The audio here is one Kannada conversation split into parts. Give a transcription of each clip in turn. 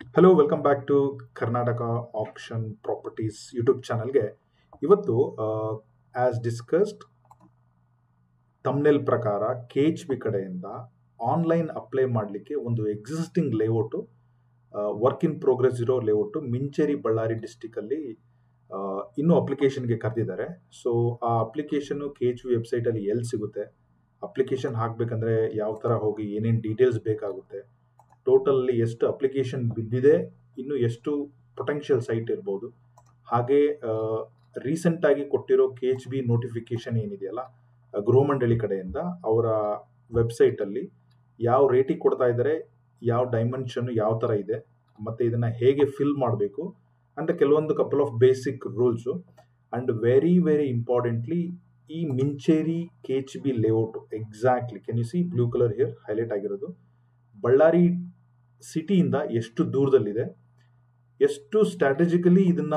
Hello welcome back to Karnataka option properties YouTube ಚಾನಲ್ಗೆ ಇವತ್ತು ಆಸ್ ಡಿಸ್ಕಸ್ಡ್ ತಮ್ನೆಲ್ ಪ್ರಕಾರ ಕೆ ಎಚ್ ಬಿ ಕಡೆಯಿಂದ ಆನ್ಲೈನ್ ಅಪ್ಲೈ ಮಾಡಲಿಕ್ಕೆ ಒಂದು existing layout work in progress ಇರೋ ಲೇಔಟು ಮಿಂಚೇರಿ ಬಳ್ಳಾರಿ ಡಿಸ್ಟಿಕಲ್ಲಿ ಇನ್ನೂ ಅಪ್ಲಿಕೇಶನ್ಗೆ ಕರೆದಿದ್ದಾರೆ ಸೊ ಆ ಅಪ್ಲಿಕೇಶನ್ನು ಕೆ ಎಚ್ ವಿ ವೆಬ್ಸೈಟಲ್ಲಿ ಎಲ್ಲಿ ಸಿಗುತ್ತೆ ಅಪ್ಲಿಕೇಶನ್ ಹಾಕಬೇಕಂದ್ರೆ ಯಾವ ಥರ ಹೋಗಿ ಏನೇನು ಡೀಟೇಲ್ಸ್ ಬೇಕಾಗುತ್ತೆ ಟೋಟಲ್ಲಿ ಎಷ್ಟು ಅಪ್ಲಿಕೇಶನ್ ಬಿದ್ದಿದೆ ಇನ್ನು ಎಷ್ಟು ಪೊಟೆನ್ಷಿಯಲ್ ಸೈಟ್ ಇರ್ಬೋದು ಹಾಗೆ ರೀಸೆಂಟಾಗಿ ಕೊಟ್ಟಿರೋ ಕೆ ಎಚ್ ಬಿ ನೋಟಿಫಿಕೇಶನ್ ಏನಿದೆಯಲ್ಲ ಗೃಹ ಮಂಡಳಿ ಕಡೆಯಿಂದ ಅವರ ವೆಬ್ಸೈಟಲ್ಲಿ ಯಾವ ರೇಟಿಗೆ ಕೊಡ್ತಾ ಇದ್ದಾರೆ ಯಾವ ಡೈಮೆನ್ಷನ್ ಯಾವ ಥರ ಇದೆ ಮತ್ತು ಇದನ್ನು ಹೇಗೆ ಫಿಲ್ ಮಾಡಬೇಕು ಅಂತ ಕೆಲವೊಂದು couple of basic rules and very very importantly ಈ Mincheri K H B layout exactly can you see blue colour here highlight ಆಗಿರೋದು ಬಳ್ಳಾರಿ ಸಿಟಿಯಿಂದ ಎಷ್ಟು ದೂರದಲ್ಲಿದೆ ಎಷ್ಟು ಸ್ಟ್ರಾಟಜಿಕಲಿ ಇದನ್ನ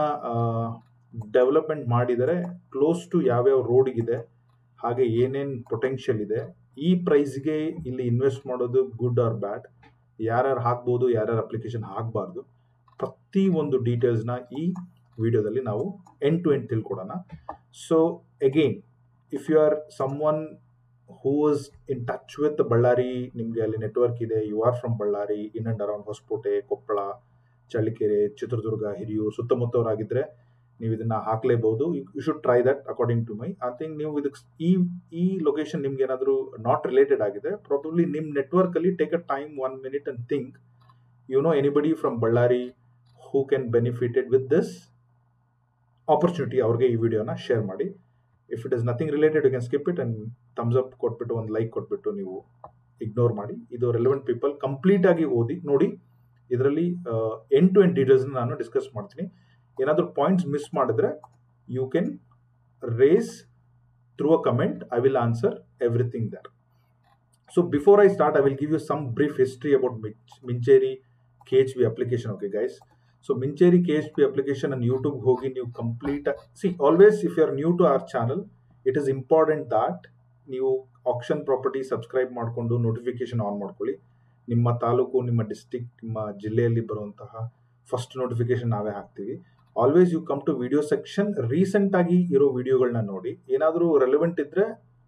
ಡೆವಲಪ್ಮೆಂಟ್ ಮಾಡಿದರೆ ಕ್ಲೋಸ್ ಟು ಯಾವ್ಯಾವ ರೋಡ್ಗಿದೆ ಹಾಗೆ ಏನೇನು ಪೊಟೆನ್ಷಿಯಲ್ ಇದೆ ಈ ಪ್ರೈಸ್ಗೆ ಇಲ್ಲಿ ಇನ್ವೆಸ್ಟ್ ಮಾಡೋದು ಗುಡ್ ಆರ್ ಬ್ಯಾಡ್ ಯಾರ್ಯಾರು ಹಾಕ್ಬೋದು ಯಾರ್ಯಾರು ಅಪ್ಲಿಕೇಶನ್ ಹಾಕಬಾರ್ದು ಪ್ರತಿ ಒಂದು ಡೀಟೇಲ್ಸ್ನ ಈ ವಿಡಿಯೋದಲ್ಲಿ ನಾವು ಎಂಡ್ ಟು ಎಂಡ್ ತಿಳ್ಕೊಡೋಣ so again if you are someone who is in touch with Ballari ನಿಮಗೆ ಅಲ್ಲಿ ನೆಟ್ವರ್ಕ್ ಇದೆ you are from Ballari in and around Hoskote Koppal Challakere Chitradurga Hiriyur ಸುತ್ತಮುತ್ತವರಾಗಿದ್ದರೆ ನೀವು ಇದನ್ನ ಹಾಕಲೇಬಹುದು you should try that according to my I think ನೀವು ಇದಕ್ಕೆ ಈ ಈ ಲೊಕೇಶನ್ ನಿಮ್ಗೆ ಏನಾದರೂ ನಾಟ್ ರಿಲೇಟೆಡ್ ಆಗಿದೆ ಪ್ರಾಬಬ್ಲಿ ನಿಮ್ಮ ನೆಟ್ವರ್ಕಲ್ಲಿ take a time one minute and think you know anybody from Ballari who can benefited with this opportunity ಅವ್ರಿಗೆ ಈ ವಿಡಿಯೋನ ಶೇರ್ ಮಾಡಿ if it is nothing related you can skip it and thumbs up ಕೊಟ್ಬಿಟ್ಟು ಒಂದು ಲೈಕ್ ಕೊಟ್ಬಿಟ್ಟು ನೀವು ಇಗ್ನೋರ್ ಮಾಡಿ ಇದು ರೆಲೆವೆಂಟ್ ಪೀಪಲ್ ಕಂಪ್ಲೀಟ್ ಆಗಿ ಓದಿ ನೋಡಿ ಇದರಲ್ಲಿ ಎಂಡ್ ಟು ಎಂಡ್ ಡೀಟೇಲ್ಸ್ ನಾನು ಡಿಸ್ಕಸ್ ಮಾಡ್ತೀನಿ ಏನಾದರೂ ಪಾಯಿಂಟ್ಸ್ ಮಿಸ್ ಮಾಡಿದ್ರೆ you can raise through a comment I will answer everything there so before I start I will give you some brief history about Mincheri K H B application okay guys so Mincheri K H P application ಅನ್ನು ಯೂಟ್ಯೂಬ್ ಹೋಗಿ ನೀವು complete see always if you are new to our channel it is important that ನೀವು ಆಪ್ಷನ್ ಪ್ರಾಪರ್ಟಿ ಸಬ್ಸ್ಕ್ರೈಬ್ ಮಾಡಿಕೊಂಡು ನೋಟಿಫಿಕೇಶನ್ ಆನ್ ಮಾಡ್ಕೊಳ್ಳಿ ನಿಮ್ಮ ತಾಲೂಕು ನಿಮ್ಮ ಡಿಸ್ಟಿಕ್ ನಿಮ್ಮ ಜಿಲ್ಲೆಯಲ್ಲಿ ಬರುವಂತಹ ಫಸ್ಟ್ ನೋಟಿಫಿಕೇಶನ್ ನಾವೇ ಹಾಕ್ತೀವಿ always you come to video section recent ಆಗಿ ಇರೋ ವಿಡಿಯೋಗಳನ್ನ ನೋಡಿ ಏನಾದರೂ ರೆಲೆವೆಂಟ್ ಇದ್ರೆ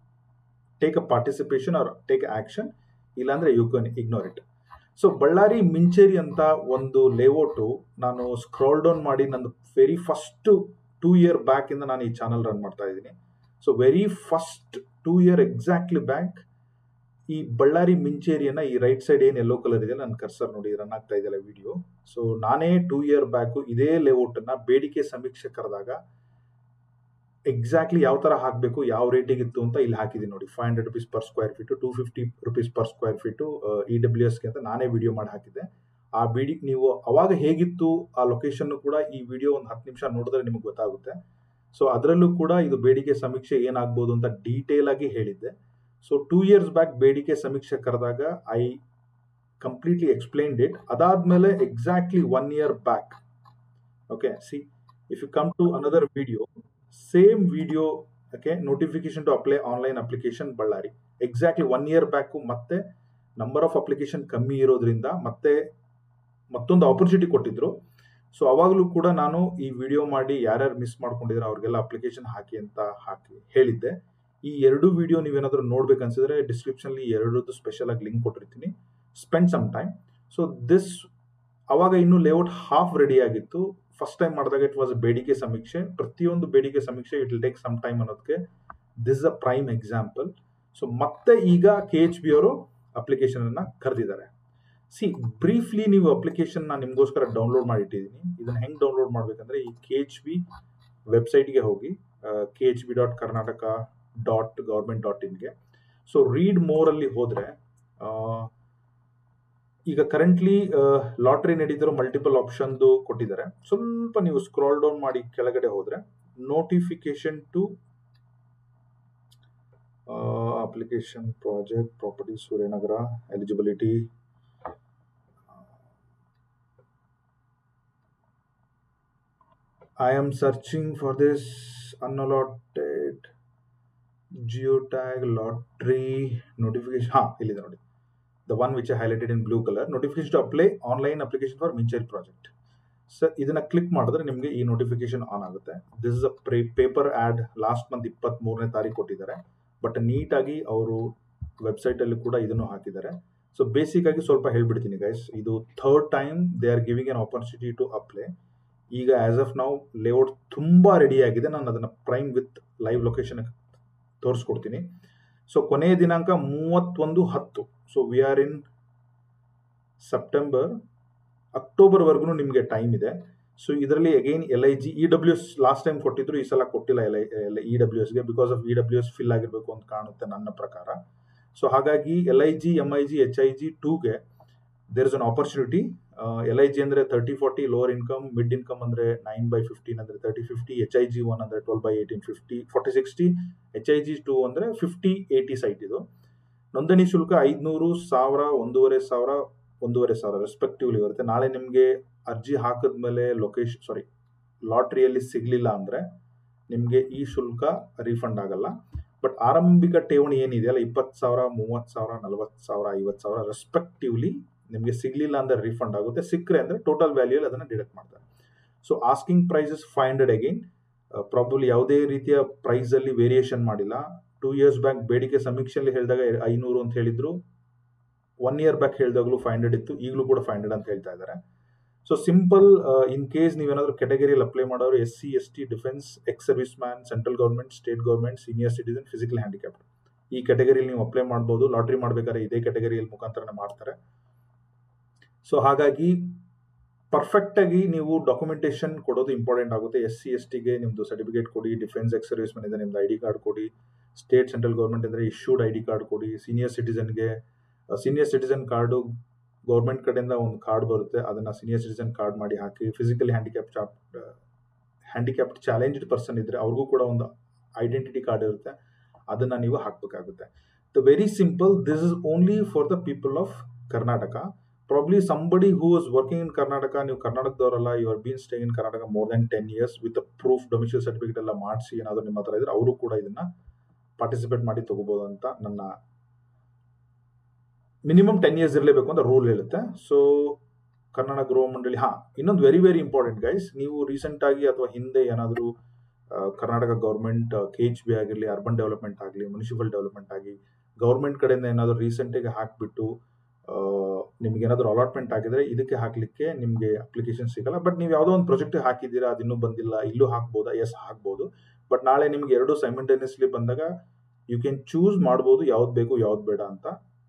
take a participation or take action ಇಲ್ಲಾಂದ್ರೆ you can ignore it so Ballari Mincheri ಅಂತ ಒಂದು ಲೇಔಟು ನಾನು ಸ್ಕ್ರಾಲ್ ಡೌನ್ ಮಾಡಿ ನಂದು very first two year back ಇಂದ ನಾನು ಈ ಚಾನಲ್ ರನ್ ಮಾಡ್ತಾ ಇದ್ದೀನಿ so very first two year exactly back ಈ ಬಳ್ಳಾರಿ ಮಿಂಚೇರಿಯನ್ನ ಈ ರೈಟ್ ಸೈಡ್ ಏನು ಎಲ್ಲೋ ಕಲರ್ ಇದೆ ನನ್ನ ಕರ್ಸರ್ ನೋಡಿ ರನ್ ಆಗ್ತಾ ಇದೆಯಲ್ಲ ವಿಡಿಯೋ ಸೊ ನಾನೇ ಟೂ ಇಯರ್ ಬ್ಯಾಕು ಇದೇ ಲೇಔಟ್ ಅನ್ನ ಬೇಡಿಕೆ ಸಮೀಕ್ಷೆ ಕರೆದಾಗ ಎಕ್ಸಾಕ್ಟ್ಲಿ ಯಾವ ತರ ಹಾಕಬೇಕು ಯಾವ ರೇಟಿಗೆ ಇತ್ತು ಅಂತ ಇಲ್ಲಿ ಹಾಕಿದ್ದೀನಿ ನೋಡಿ five hundred rupees per square feet two fifty rupees per square feet E W ಎಸ್ಗೆ ಅಂತ ನಾನೇ ವಿಡಿಯೋ ಮಾಡಿ ಹಾಕಿದ್ದೆ ಆ ಬಿಡಿ ನೀವು ಅವಾಗ ಹೇಗಿತ್ತು ಆ ಲೊಕೇಶನ್ ಕೂಡ ಈ ವಿಡಿಯೋ ಒಂದು ಹತ್ತು ನಿಮಿಷ ನೋಡಿದ್ರೆ ನಿಮಗೆ ಗೊತ್ತಾಗುತ್ತೆ ಸೊ ಅದರಲ್ಲೂ ಕೂಡ ಇದು ಬೇಡಿಕೆ ಸಮೀಕ್ಷೆ ಏನಾಗ್ಬೋದು ಅಂತ ಡೀಟೇಲ್ ಆಗಿ ಹೇಳಿದ್ದೆ ಸೊ ಟೂ ಇಯರ್ಸ್ ಬ್ಯಾಕ್ ಬೇಡಿಕೆ ಸಮೀಕ್ಷೆ ಕರೆದಾಗ ಐ ಕಂಪ್ಲೀಟ್ಲಿ ಎಕ್ಸ್ಪ್ಲೈನ್ಡ್ ಇಟ್ ಅದಾದ್ಮೇಲೆ exactly one year back okay see if you come to another video same video okay notification to apply online application Ballari exactly one year back ಮತ್ತೆ ನಂಬರ್ ಆಫ್ ಅಪ್ಲಿಕೇಶನ್ ಕಮ್ಮಿ ಇರೋದ್ರಿಂದ ಮತ್ತೆ ಮತ್ತೊಂದು ಆಪರ್ಚುನಿಟಿ ಕೊಟ್ಟಿದ್ರು ಸೊ ಅವಾಗಲೂ ಕೂಡ ನಾನು ಈ ವಿಡಿಯೋ ಮಾಡಿ ಯಾರ್ಯಾರು ಮಿಸ್ ಮಾಡ್ಕೊಂಡಿದ್ರೆ ಅವ್ರಿಗೆಲ್ಲ ಅಪ್ಲಿಕೇಶನ್ ಹಾಕಿ ಅಂತ ಹಾಕಿ ಹೇಳಿದ್ದೆ ಈ ಎರಡು ವಿಡಿಯೋ ನೀವೇನಾದರೂ ನೋಡ್ಬೇಕು ಅನ್ಸಿದ್ರೆ ಡಿಸ್ಕ್ರಿಪ್ಷನ್ಲಿ ಎರಡದ್ದು ಸ್ಪೆಷಲ್ ಆಗಿ ಲಿಂಕ್ ಕೊಟ್ಟಿರ್ತೀನಿ spend some time so this ಅವಾಗ ಇನ್ನು ಲೇಔಟ್ ಹಾಫ್ ರೆಡಿ ಆಗಿತ್ತು ಫಸ್ಟ್ ಟೈಮ್ ಮಾಡಿದಾಗ ಇಟ್ ವಾಸ್ ಬೇಡಿಕೆ ಸಮೀಕ್ಷೆ ಪ್ರತಿಯೊಂದು ಬೇಡಿಕೆ ಸಮೀಕ್ಷೆ it will take some time ಅನ್ನೋದಕ್ಕೆ this a prime example so ಮತ್ತೆ ಈಗ ಕೆ ಎಚ್ ಬಿ ಅವರು ಅಪ್ಲಿಕೇಶನ್ ಅನ್ನ ಕರೆದಿದ್ದಾರೆ ಸಿ ಬ್ರೀಫ್ಲಿ ನೀವು ಅಪ್ಲಿಕೇಶನ್ ನಾನು ನಿಮಗೋಸ್ಕರ ಡೌನ್ಲೋಡ್ ಮಾಡಿಟ್ಟಿದ್ದೀನಿ ಇದನ್ನ ಹೆಂಗೆ ಡೌನ್ಲೋಡ್ ಮಾಡ್ಬೇಕಂದ್ರೆ ಈ ಕೆ ಎಚ್ ಬಿ ವೆಬ್ಸೈಟ್ಗೆ ಹೋಗಿ K H B dot Karnataka dot government dot ಇನ್ಗೆ ಸೊ ರೀಡ್ ಮೋರ್ ಅಲ್ಲಿ ಹೋದ್ರೆ ಈಗ ಕರೆಂಟ್ಲಿ ಲಾಟ್ರಿ ನಡೀತಿರೋ ಮಲ್ಟಿಪಲ್ ಆಪ್ಷನ್ದು ಕೊಟ್ಟಿದ್ದಾರೆ ಸ್ವಲ್ಪ ನೀವು ಸ್ಕ್ರಾಲ್ ಡೌನ್ ಮಾಡಿ ಕೆಳಗಡೆ ಹೋದ್ರೆ notification to application project property Suryanagara eligibility I am searching for this unallotted geo tag lottery notification ಹಾಂ ಇಲ್ಲಿದೆ ನೋಡಿ the one which highlighted in blue colour notification to apply online application for Mincheri project sir ಇದನ್ನ ಕ್ಲಿಕ್ ಮಾಡಿದ್ರೆ ನಿಮಗೆ ಈ ನೋಟಿಫಿಕೇಶನ್ ಆನ್ ಆಗುತ್ತೆ this is a pre paper ad last month ಇಪ್ಪತ್ತ್ ಮೂರನೇ ತಾರೀಕು ಕೊಟ್ಟಿದ್ದಾರೆ ಬಟ್ ನೀಟಾಗಿ ಅವರು ವೆಬ್ಸೈಟಲ್ಲಿ ಕೂಡ ಇದನ್ನು ಹಾಕಿದ್ದಾರೆ ಸೊ ಬೇಸಿಕ್ ಆಗಿ ಸ್ವಲ್ಪ ಹೇಳ್ಬಿಡ್ತೀನಿ ಗೈಸ್ ಇದು third time they are giving an opportunity to apply ಈಗ ಆಸ್ ಆಫ್ ನಾವು ಲೇಔಟ್ ತುಂಬ ರೆಡಿ ಆಗಿದೆ ನಾನು ಅದನ್ನು ಪ್ರೈಮ್ ವಿತ್ ಲೈವ್ ಲೊಕೇಶನ್ ತೋರಿಸ್ಕೊಡ್ತೀನಿ ಸೊ ಕೊನೆಯ ದಿನಾಂಕ ಮೂವತ್ತೊಂದು ಹತ್ತು so we are in September ಅಕ್ಟೋಬರ್ವರೆಗೂ ನಿಮಗೆ ಟೈಮ್ ಇದೆ ಸೊ ಇದರಲ್ಲಿ again L I G E W S last time ಕೊಟ್ಟಿದ್ರು ಈ ಸಲ ಕೊಟ್ಟಿಲ್ಲ ಎಲ್ ಐ ಇ ಡಬ್ಲ್ಯೂ ಎಸ್ಗೆ because of E W S fill ಆಗಿರಬೇಕು ಅಂತ ಕಾಣುತ್ತೆ ನನ್ನ ಪ್ರಕಾರ ಸೊ ಹಾಗಾಗಿ L I G M I G H I G ಟೂಗೆ there is an opportunity L I G ಅಂದರೆ thirty forty lower income mid income ಅಂದರೆ ನೈನ್ ಬೈ ಫಿಫ್ಟೀನ್ ಅಂದರೆ thirty fifty H I G one ಅಂದರೆ twelve by eighteen fifty forty sixty H I G two ಅಂದರೆ ಫಿಫ್ಟಿ ಏಯ್ಟಿ ಸೈಟ್ ಇದು ನೋಂದಣಿ ಶುಲ್ಕ ಐದುನೂರು ಸಾವಿರ ಒಂದೂವರೆ ಸಾವಿರ ಒಂದೂವರೆ ಸಾವಿರ ರೆಸ್ಪೆಕ್ಟಿವ್ಲಿ ಇರುತ್ತೆ ನಾಳೆ ನಿಮಗೆ ಅರ್ಜಿ ಹಾಕಿದ್ಮೇಲೆ ಲೊಕೇಶನ್ ಸಾರಿ ಲಾಟ್ರಿಯಲ್ಲಿ ಸಿಗಲಿಲ್ಲ ಅಂದರೆ ನಿಮಗೆ ಈ ಶುಲ್ಕ ರೀಫಂಡ್ ಆಗಲ್ಲ ಬಟ್ ಆರಂಭಿಕ ಠೇವಣಿ ಏನಿದೆಯಲ್ಲ ಇಪ್ಪತ್ತು ಸಾವಿರ ಮೂವತ್ತು ಸಾವಿರ ನಲವತ್ತು ಸಾವಿರ ಐವತ್ತು ಸಾವಿರ ರೆಸ್ಪೆಕ್ಟಿವ್ಲಿ ನಿಮಗೆ ಸಿಗಲಿಲ್ಲ ಅಂದರೆ ರೀಫಂಡ್ ಆಗುತ್ತೆ ಸಿಕ್ಕರೆ ಅಂದರೆ ಟೋಟಲ್ ವ್ಯಾಲ್ಯೂಯಲ್ಲಿ ಅದನ್ನು ಡಿಡಕ್ಟ್ ಮಾಡ್ತಾರೆ so asking prices five hundred again probably ಯಾವುದೇ ರೀತಿಯ ಪ್ರೈಸಲ್ಲಿ ವೇರಿಯೇಷನ್ ಮಾಡಿಲ್ಲ ಟೂ ಇಯರ್ಸ್ ಬ್ಯಾಕ್ ಬೇಡಿಕೆ ಸಮೀಕ್ಷೆಯಲ್ಲಿ ಹೇಳಿದಾಗ ಐನೂರು ಅಂತ ಹೇಳಿದ್ರು ಒನ್ ಇಯರ್ ಬ್ಯಾಕ್ ಹೇಳಿದಾಗಲೂ ಫೈವ್ ಹಂಡ್ರೆಡ್ ಇತ್ತು ಈಗಲೂ ಕೂಡ ಫೈವ್ ಹಂಡ್ರೆಡ್ ಅಂತ ಹೇಳ್ತಾ ಇದ್ದಾರೆ ಸೊ ಸಿಂಪಲ್ ಇನ್ ಕೇಸ್ ನೀವೇನಾದರೂ ಕೆಟಗರಿಯಲ್ಲಿ ಅಪ್ಲೈ ಮಾಡೋರು S C S T defence ex service man central government state government senior citizen physical handicapped ಈ ಕೆಟಗರಿಯಲ್ಲಿ ನೀವು ಅಪ್ಲೈ ಮಾಡ್ಬೋದು ಲಾಟ್ರಿ ಮಾಡಬೇಕಾದ್ರೆ ಇದೇ ಕೆಟಗರಿಯಲ್ಲಿ ಮುಖಾಂತರನೇ ಮಾಡ್ತಾರೆ ಸೊ ಹಾಗಾಗಿ ಪರ್ಫೆಕ್ಟ್ ಆಗಿ ನೀವು ಡಾಕ್ಯುಮೆಂಟೇಶನ್ ಕೊಡೋದು ಇಂಪಾರ್ಟೆಂಟ್ ಆಗುತ್ತೆ ಎಸ್ ಸಿ ಎಸ್ ಟಿಗೆ ನಿಮ್ಮದು ಸರ್ಟಿಫಿಕೇಟ್ ಕೊಡಿ ಡಿಫೆನ್ಸ್ ಎಕ್ಸ್ ಸರ್ವಿಸ್ ಮ್ಯಾನ್ ಇದೆ ನಿಮ್ದು ಐ ಡಿ ಕಾರ್ಡ್ ಕೊಡಿ ಸ್ಟೇಟ್ ಸೆಂಟ್ರಲ್ ಗೌರ್ಮೆಂಟ್ ಅಂದರೆ ಇಶ್ಯೂಡ್ ಐ ಡಿ ಕಾರ್ಡ್ ಕೊಡಿ ಸೀನಿಯರ್ ಸಿಟಿಸನ್ಗೆ ಸೀನಿಯರ್ ಸಿಟಿಸನ್ ಕಾರ್ಡು ಗೌರ್ಮೆಂಟ್ ಕಡೆಯಿಂದ ಒಂದು ಕಾರ್ಡ್ ಬರುತ್ತೆ ಅದನ್ನು ಸೀನಿಯರ್ ಸಿಟಿಸನ್ ಕಾರ್ಡ್ ಮಾಡಿ ಹಾಕಿ ಫಿಸಿಕಲಿ ಹ್ಯಾಂಡಿಕ್ಯಾಪ್ ಚಾಪ್ ಹ್ಯಾಂಡಿಕ್ಯಾಪ್ಡ್ ಚಾಲೆಂಜ್ಡ್ ಪರ್ಸನ್ ಇದ್ದರೆ ಅವ್ರಿಗೂ ಕೂಡ ಒಂದು ಐಡೆಂಟಿಟಿ ಕಾರ್ಡ್ ಇರುತ್ತೆ ಅದನ್ನು ನೀವು ಹಾಕಬೇಕಾಗುತ್ತೆ the very simple this is only for the people of Karnataka probably somebody who is working in Karnataka ನೀವು ಕರ್ನಾಟಕದವರಲ್ಲ you are been stay in Karnataka more than ten years with proof domicile certificate ಎಲ್ಲ ಮಾಡಿಸಿ ಏನಾದರೂ ನಿಮ್ಮ ಹತ್ರ ಇದ್ರೆ ಅವರು ಕೂಡ ಇದನ್ನ ಪಾರ್ಟಿಸಿಪೇಟ್ ಮಾಡಿ ತಗೋಬಹುದು ಅಂತ ನನ್ನ ಮಿನಿಮಮ್ ಟೆನ್ ಇಯರ್ಸ್ ಇರಲೇಬೇಕು ಅಂತ ರೂಲ್ ಹೇಳುತ್ತೆ ಸೊ ಕನ್ನಡ ಗೃಹ ಮಂಡಳಿ ಹಾ ಇನ್ನೊಂದು ವೆರಿ ವೆರಿ ಇಂಪಾರ್ಟೆಂಟ್ ಗೈಸ್ ನೀವು ರೀಸೆಂಟ್ ಆಗಿ ಅಥವಾ ಹಿಂದೆ ಏನಾದರೂ Karnataka government K H B ಆಗಿರಲಿ ಅರ್ಬನ್ ಡೆವಲಪ್ಮೆಂಟ್ ಆಗಲಿ ಮುನ್ಸಿಪಲ್ ಡೆವಲಪ್ಮೆಂಟ್ ಆಗಿ ಗೌರ್ಮೆಂಟ್ ಕಡೆಯಿಂದ ಏನಾದರೂ ರೀಸೆಂಟಾಗಿ ಹಾಕಿಬಿಟ್ಟು ನಿಮ್ಗೆ ಏನಾದರೂ ಅಲಾಟ್ಮೆಂಟ್ ಆಗಿದ್ರೆ ಇದಕ್ಕೆ ಹಾಕಲಿಕ್ಕೆ ನಿಮಗೆ ಅಪ್ಲಿಕೇಶನ್ ಸಿಗಲ್ಲ ಬಟ್ ನೀವು ಯಾವುದೋ ಒಂದು ಪ್ರಾಜೆಕ್ಟ್ ಹಾಕಿದ್ದೀರಾ ಅದು ಇನ್ನೂ ಬಂದಿಲ್ಲ ಇಲ್ಲೂ ಹಾಕ್ಬೋದಾ ಎಸ್ ಹಾಕ್ಬೋದು ಬಟ್ ನಾಳೆ ನಿಮ್ಗೆ ಎರಡು ಸೈಮಿಲ್ಟೇನಿಯಸ್ಲಿ ಬಂದಾಗ ಯು ಕ್ಯಾನ್ ಚೂಸ್ ಮಾಡ್ಬೋದು ಯಾವ್ದು ಬೇಕು ಯಾವ್ದು ಬೇಡ ಅಂತ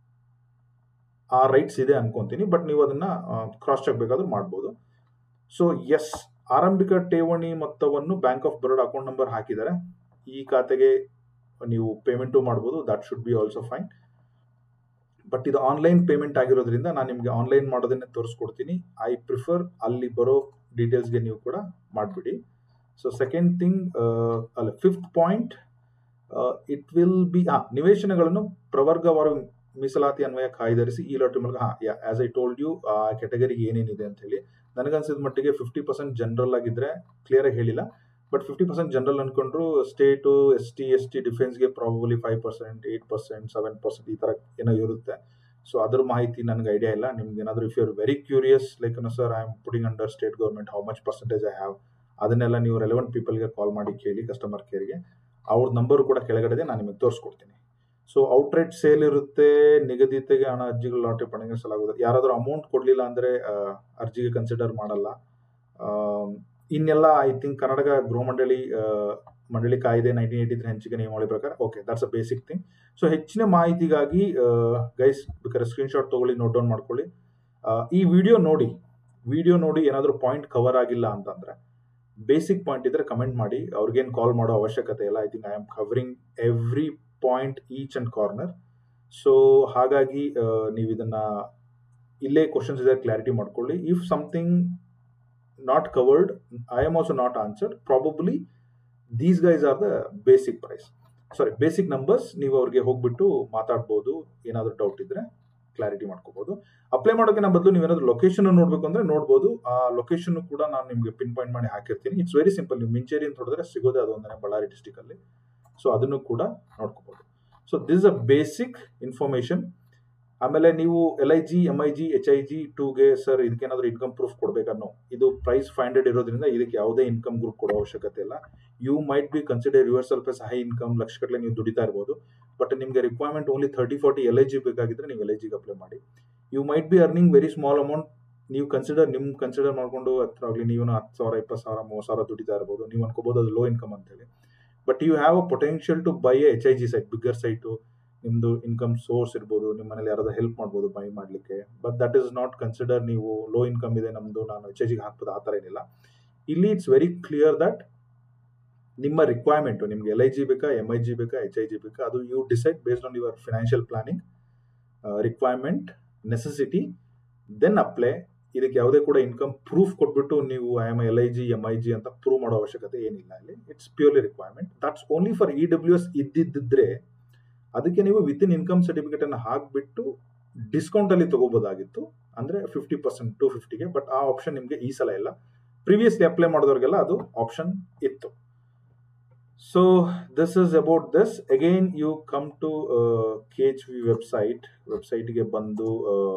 ಆ ರೈಟ್ಸ್ ಇದೆ ಅನ್ಕೊಂತೀನಿ ಬಟ್ ನೀವು ಅದನ್ನ ಕ್ರಾಸ್ ಚೆಕ್ ಬೇಕಾದ್ರೂ ಮಾಡ್ಬೋದು ಸೊ ಎಸ್ ಆರಂಭಿಕ ಠೇವಣಿ ಮೊತ್ತವನ್ನು bank of Baroda account number ಹಾಕಿದ್ದಾರೆ ಈ ಖಾತೆಗೆ ನೀವು ಪೇಮೆಂಟು ಮಾಡ್ಬೋದು that should be also fine but ಇದು ಆನ್ಲೈನ್ ಪೇಮೆಂಟ್ ಆಗಿರೋದ್ರಿಂದ ನಾನು ನಿಮಗೆ ಆನ್ಲೈನ್ ಮಾಡೋದನ್ನೇ ತೋರಿಸ್ಕೊಡ್ತೀನಿ ಐ ಪ್ರಿಫರ್ ಅಲ್ಲಿ ಬರೋ ಡೀಟೇಲ್ಸ್ಗೆ ನೀವು ಕೂಡ ಮಾಡಿಬಿಡಿ ಸೊ ಸೆಕೆಂಡ್ ಥಿಂಗ್ ಅಲ್ಲ fifth point it will be ಹಾಂ ನಿವೇಶನಗಳನ್ನು ಪ್ರವರ್ಗವಾರು ಮೀಸಲಾತಿ ಅನ್ವಯ ಕಾಯ್ದಿರಿಸಿ ಈ ಲಾಟ್ರಿ ಮೂಲಕ ಹಾಂ yeah as I told you ಆ ಕೆಟಗರಿಗೆ ಏನೇನಿದೆ ಅಂತ ಹೇಳಿ ನನಗನ್ಸಿದ ಮಟ್ಟಿಗೆ ಫಿಫ್ಟಿ ಪರ್ಸೆಂಟ್ ಜನರಲ್ ಆಗಿದ್ರೆ ಕ್ಲಿಯರ್ ಆಗಿ ಹೇಳಿಲ್ಲ ಬಟ್ ಫಿಫ್ಟಿ ಪರ್ಸೆಂಟ್ ಜನರಲ್ ಅನ್ಕೊಂಡ್ರು state S T S T ಡಿಫೆನ್ಸ್ಗೆ probably five percent eight percent seven percent ಈ ಥರ ಏನೋ ಇರುತ್ತೆ ಸೊ ಅದ್ರ ಮಾಹಿತಿ ನನಗೆ ಐಡಿಯಾ ಇಲ್ಲ ನಿಮ್ಗೆ ಏನಾದರೂ if you are very curious like no sir I am putting under state government how much percentage I have ಅದನ್ನೆಲ್ಲ ನೀವು ರೆಲೆವೆಂಟ್ ಪೀಪಲ್ಗೆ ಕಾಲ್ ಮಾಡಿ ಕೇಳಿ ಕಸ್ಟಮರ್ ಕೇರ್ಗೆ ಅವ್ರ ನಂಬರು ಕೂಡ ಕೆಳಗಡೆ ನಾನು ನಿಮಗೆ ತೋರಿಸ್ಕೊಡ್ತೀನಿ ಸೊ ಔಟ್ರೇಟ್ ಸೇಲ್ ಇರುತ್ತೆ ನಿಗದಿತೆಗೆ ಹಣ ಅರ್ಜಿಗಳು ಲಾಟ್ರಿ ಪರಿಗಣಿಸಲಾಗುತ್ತದೆ ಯಾರಾದರೂ ಅಮೌಂಟ್ ಕೊಡಲಿಲ್ಲ ಅಂದರೆ ಅರ್ಜಿಗೆ ಕನ್ಸಿಡರ್ ಮಾಡಲ್ಲ ಇನ್ನೆಲ್ಲ ಐ ಥಿಂಕ್ ಕರ್ನಾಟಕ ಗೃಹ ಮಂಡಳಿ ಮಂಡಳಿ ಕಾಯ್ದೆ ನೈನ್ಟೀನ್ ಏಯ್ಟಿ ತ್ರೀ ಹಂಚಿಕೆ ನಿಯಮಾವಳಿ ಪ್ರಕಾರ okay that's a basic thing so ಹೆಚ್ಚಿನ ಮಾಹಿತಿಗಾಗಿ ಗೈಸ್ ಬೇಕಾದ್ರೆ ಸ್ಕ್ರೀನ್ಶಾಟ್ ತೊಗೊಳ್ಳಿ ನೋಟ್ ಡೌನ್ ಮಾಡ್ಕೊಳ್ಳಿ ಈ ವಿಡಿಯೋ ನೋಡಿ ವಿಡಿಯೋ ನೋಡಿ ಏನಾದರೂ ಪಾಯಿಂಟ್ ಕವರ್ ಆಗಿಲ್ಲ ಅಂತಂದರೆ ಬೇಸಿಕ್ ಪಾಯಿಂಟ್ ಇದ್ರೆ ಕಮೆಂಟ್ ಮಾಡಿ ಅವ್ರಿಗೇನು ಕಾಲ್ ಮಾಡೋ ಅವಶ್ಯಕತೆ ಇಲ್ಲ I think I am covering every point each and corner so ಹಾಗಾಗಿ ನೀವು ಇದನ್ನ ಇಲ್ಲೇ ಕ್ವಶನ್ಸ್ ಇದೆ ಕ್ಲಾರಿಟಿ ಮಾಡ್ಕೊಳ್ಳಿ if something not covered I am also not answered probably these guys are the basic price sorry basic numbers ನೀವು ಅವ್ರಿಗೆ ಹೋಗ್ಬಿಟ್ಟು ಮಾತಾಡ್ಬೋದು ಏನಾದರೂ ಡೌಟ್ ಇದ್ರೆ ಕ್ಲಾರಿಟಿ ಮಾಡ್ಕೋಬಹುದು ಅಪ್ಲೈ ಮಾಡೋಕ್ಕಿಂತ ಬದಲು ನೀವೇನಾದ್ರೂ ಲೊಕೇಶನ್ ನೋಡಬೇಕು ಅಂದ್ರೆ ನೋಡ್ಬೋದು ಆ ಲೊಕೇಶನ್ ಕೂಡ ನಾನು ನಿಮಗೆ ಪಿನ್ ಪಾಯಿಂಟ್ ಮಾಡಿ ಹಾಕಿರ್ತೀನಿ ಇಟ್ಸ್ ವೆರಿ ಸಿಂಪಲ್ ನೀವು ಮಿಂಚೇರಿ ಅಂತ ಹೊಡೆದ್ರೆ ಸಿಗೋದೇ ಅದೊಂದನೇ ಬಳ್ಳಾರಿ ಡಿಸ್ಟಿಕ್ ಅಲ್ಲಿ ಸೊ ಅದನ್ನು ಕೂಡ ನೋಡ್ಕೋಬಹುದು so this a basic information ಆಮೇಲೆ ನೀವು L I G M I G H I G ಟೂಗೆ ಸರ್ ಇದಕ್ಕೇನಾದ್ರೂ ಇನ್ಕಮ್ ಪ್ರೂಫ್ ಕೊಡ್ಬೇಕನ್ನೋ ಇದು ಪ್ರೈಸ್ ಫೈವ್ ಹಂಡ್ರೆಡ್ ಇರೋದ್ರಿಂದ ಇದಕ್ಕೆ ಯಾವುದೇ ಇನ್ಕಮ್ ಗ್ರೂಪ್ ಕೊಡೋ ಅವಶ್ಯಕತೆ ಇಲ್ಲ you might be consider yourself as high income lakh ಗಟ್ಟಲೆ ನೀವು ದುಡಿತಾ ಇರ್ಬೋದು ಬಟ್ ನಿಮಗೆ requirement only thirty forty L I G ಬೇಕಾಗಿದ್ರೆ ನೀವು ಎಲ್ ಐ ಜಿಗೆ ಅಪ್ಲೈ ಮಾಡಿ you might be earning very small amount ನೀವು ಕನ್ಸಿಡರ್ ನಿಮ್ ಕನ್ಸಿಡರ್ ಮಾಡ್ಕೊಂಡು ಹತ್ರ ಆಗಲಿ ನೀವು ಹತ್ತು ಸಾವಿರ ಇಪ್ಪತ್ತು ಸಾವಿರ ಮೂವತ್ತು ಸಾವಿರ ದುಡಿತಾ ಇರ್ಬೋದು ನೀವು ಅನ್ಕೋಬಹುದು ಅದು ಲೋ ಇನ್ಕಮ್ ಅಂತೇಳಿ but you have a potential to buy a H I G site bigger site ನಿಮ್ಮದು ಇನ್ಕಮ್ ಸೋರ್ಸ್ ಇರ್ಬೋದು ನಿಮ್ಮ ಮನೇಲಿ ಯಾರಾದ್ರೂ ಹೆಲ್ಪ್ ಮಾಡ್ಬೋದು ಬೈ ಮಾಡಲಿಕ್ಕೆ but that is not consider ನೀವು ಲೋ ಇನ್ಕಮ್ ಇದೆ ನಮ್ಮದು ನಾನು ಎಚ್ ಐ ಜಿಗೆ ಹಾಕ್ಬೋದು ಆ ಥರ ಏನಿಲ್ಲ ಇಲ್ಲಿ ಇಟ್ಸ್ ವೆರಿ ಕ್ಲಿಯರ್ ದಟ್ ನಿಮ್ಮ ರಿಕ್ವೈರ್ಮೆಂಟು ನಿಮ್ಗೆ ಎಲ್ ಐ ಜಿ ಬೇಕಾ ಎಮ್ ಐ ಜಿ ಬೇಕಾ ಎಚ್ ಐ ಜಿ ಬೇಕಾ ಅದು you decide based on your financial planning requirement necessity then apply ಇದಕ್ಕೆ ಯಾವುದೇ ಕೂಡ ಇನ್ಕಮ್ ಪ್ರೂಫ್ ಕೊಟ್ಬಿಟ್ಟು ನೀವು I am L I G M I G ಅಂತ ಪ್ರೂವ್ ಮಾಡೋ ಅವಶ್ಯಕತೆ ಏನಿಲ್ಲ ಇಲ್ಲಿ it's purely requirement that's only for E W S ಇದ್ದಿದ್ದರೆ ಅದಕ್ಕೆ ನೀವು ವಿತ್ ಇನ್ ಇನ್ಕಮ್ ಸರ್ಟಿಫಿಕೇಟ್ ಅನ್ನು ಹಾಕ್ಬಿಟ್ಟು ಡಿಸ್ಕೌಂಟ್ ಅಲ್ಲಿ ತಗೋಬಹುದಾಗಿತ್ತು ಅಂದ್ರೆ ಫಿಫ್ಟಿ ಪರ್ಸೆಂಟ್ ಟು ಫಿಫ್ಟಿಗೆ ಬಟ್ ಆ ಆಪ್ಷನ್ ನಿಮಗೆ ಈ ಸಲ ಇಲ್ಲ ಪ್ರಿವಿಯಸ್ಲಿ ಅಪ್ಲೈ ಮಾಡಿದವ್ರಿಗೆಲ್ಲ ಅದು ಆಪ್ಷನ್ ಇತ್ತು so this is about this again you come to K H V website ವೆಬ್ಸೈಟ್ಗೆ ಬಂದು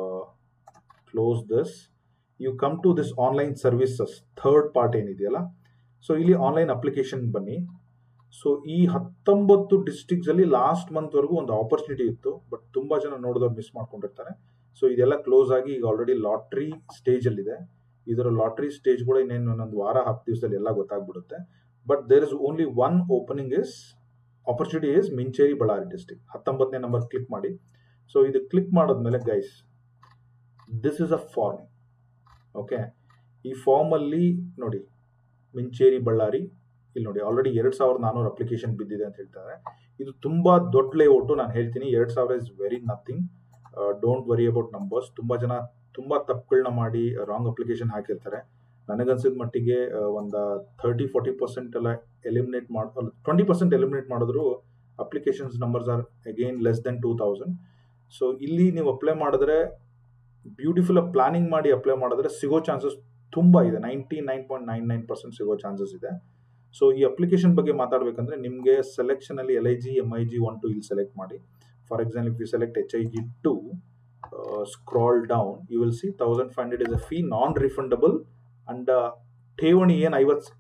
close this you come to this online services third part ಏನಿದೆಯಲ್ಲ ಸೊ ಇಲ್ಲಿ ಆನ್ಲೈನ್ ಅಪ್ಲಿಕೇಶನ್ ಬನ್ನಿ ಸೊ ಈ ಹತ್ತೊಂಬತ್ತು ಡಿಸ್ಟ್ರಿಕ್ಸ್ ಅಲ್ಲಿ ಲಾಸ್ಟ್ ಮಂತ್ ವರೆಗೂ ಒಂದು ಆಪರ್ಚುನಿಟಿ ಇತ್ತು ಬಟ್ ತುಂಬಾ ಜನ ನೋಡಿದವ್ರು ಮಿಸ್ ಮಾಡ್ಕೊಂಡಿರ್ತಾರೆ ಸೊ ಇದೆಲ್ಲ ಕ್ಲೋಸ್ ಆಗಿ ಈಗ ಆಲ್ರೆಡಿ ಲಾಟ್ರಿ ಸ್ಟೇಜ್ ಅಲ್ಲಿ ಇದೆ ಇದರ ಲಾಟ್ರಿ ಸ್ಟೇಜ್ ಕೂಡ ಇನ್ನೇನು ಒಂದೊಂದು ವಾರ ಹತ್ತು ದಿವಸದಲ್ಲಿ ಎಲ್ಲ ಗೊತ್ತಾಗ್ಬಿಡುತ್ತೆ but there is only one opening is opportunity is Mincheri Ballari district ಹತ್ತೊಂಬತ್ತನೇ ನಂಬರ್ ಕ್ಲಿಕ್ ಮಾಡಿ ಸೊ ಇದು ಕ್ಲಿಕ್ ಮಾಡಿದ್ಮೇಲೆ guys this is a form okay ಈ ಫಾರ್ಮ್ ಅಲ್ಲಿ ನೋಡಿ ಮಿಂಚೇರಿ ಬಳ್ಳಾರಿ ಇಲ್ಲಿ ನೋಡಿ ಆಲ್ರೆಡಿ ಎರಡ್ ಸಾವಿರದ ನಾನೂರು ಅಪ್ಲಿಕೇಶನ್ ಬಿದ್ದಿದೆ ಅಂತ ಹೇಳ್ತಾರೆ ಇದು ತುಂಬಾ ದೊಡ್ಡ ಲೇಔಟು ನಾನು ಹೇಳ್ತೀನಿ ಎರಡ್ ಸಾವಿರ is very nothing don't worry about numbers ತುಂಬಾ ಜನ ತುಂಬಾ ತಪ್ಪುಗಳನ್ನ ಮಾಡಿ ರಾಂಗ್ ಅಪ್ಲಿಕೇಶನ್ ಹಾಕಿರ್ತಾರೆ ನನಗನ್ಸಿದ ಮಟ್ಟಿಗೆ ಒಂದು ಥರ್ಟಿ ಫಾರ್ಟಿ ಪರ್ಸೆಂಟ್ ಎಲ್ಲ ಎಲಿಮಿನೇಟ್ ಮಾಡಿ ಟ್ವೆಂಟಿ ಪರ್ಸೆಂಟ್ ಎಲಿಮಿನೇಟ್ ಮಾಡಿದ್ರು applications numbers are again less then two thousand so ಇಲ್ಲಿ ನೀವು ಅಪ್ಲೈ ಮಾಡಿದ್ರೆ ಬ್ಯೂಟಿಫುಲ್ ಪ್ಲಾನಿಂಗ್ ಮಾಡಿ ಅಪ್ಲೈ ಮಾಡಿದ್ರೆ ಸಿಗೋ ಚಾನ್ಸಸ್ ತುಂಬಾ ಇದೆ ninety nine point nine nine percent ಸಿಗೋ ಚಾನ್ಸಸ್ ಇದೆ ಸೊ ಈ ಅಪ್ಲಿಕೇಶನ್ ಬಗ್ಗೆ ಮಾತಾಡಬೇಕಂದ್ರೆ ನಿಮಗೆ ಸೆಲೆಕ್ಷನ್ ಅಲ್ಲಿ L I G M I G one two ಇಲ್ಲಿ ಸೆಲೆಕ್ಟ್ ಮಾಡಿ for example if you select H I G to scroll down you will see thousand five hundred is a fee non refundable and ಠೇವಣಿ ಏನು ಐವತ್ತು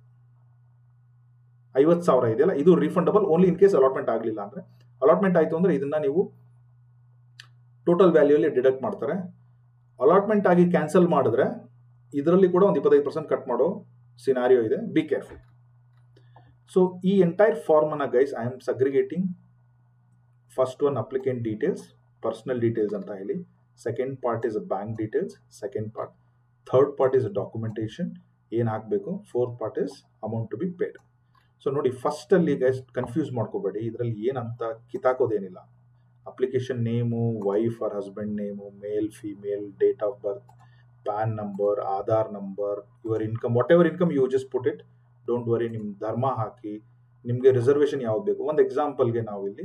ಐವತ್ತು ಸಾವಿರ ಇದೆಯಲ್ಲ ಇದು refundable only in case allotment ಆಗಲಿಲ್ಲ ಅಂದ್ರೆ ಅಲಾಟ್ಮೆಂಟ್ ಆಯಿತು ಅಂದ್ರೆ ಇದನ್ನ ನೀವು ಟೋಟಲ್ ವ್ಯಾಲ್ಯೂಲಿ ಡಿಡಕ್ಟ್ ಮಾಡ್ತಾರೆ ಅಲಾಟ್ಮೆಂಟ್ ಆಗಿ ಕ್ಯಾನ್ಸಲ್ ಮಾಡಿದ್ರೆ ಇದರಲ್ಲಿ ಕೂಡ ಒಂದು ಇಪ್ಪತ್ತೈದು ಪರ್ಸೆಂಟ್ ಕಟ್ ಮಾಡೋ ಸಿನಾರಿಯೋ ಇದೆ ಬಿ ಕೇರ್ಫುಲ್ ಸೊ ಈ ಎಂಟೈರ್ ಫಾರ್ಮ್ ಅನ್ನ guys I am segregating first one applicant details personal details ಅಂತ ಹೇಳಿ second part is bank details second part third part is documentation ಏನು ಹಾಕಬೇಕು fourth part is amount to be paid so ನೋಡಿ ಫಸ್ಟ್ ಅಲ್ಲಿ ಗೈಸ್ ಕನ್ಫ್ಯೂಸ್ ಮಾಡ್ಕೋಬೇಡಿ ಇದರಲ್ಲಿ ಏನಂತ ಕಿತಾಕೋದೇನಿಲ್ಲ application name wife or husband name male female date of birth PAN number Aadhaar number your income whatever income you just put it don't worry ನಿಮ್ಮ ಧರ್ಮ ಹಾಕಿ ನಿಮಗೆ ರಿಸರ್ವೇಷನ್ ಯಾವ್ದು ಬೇಕು ಒಂದು ಎಕ್ಸಾಂಪಲ್ಗೆ ನಾವು ಇಲ್ಲಿ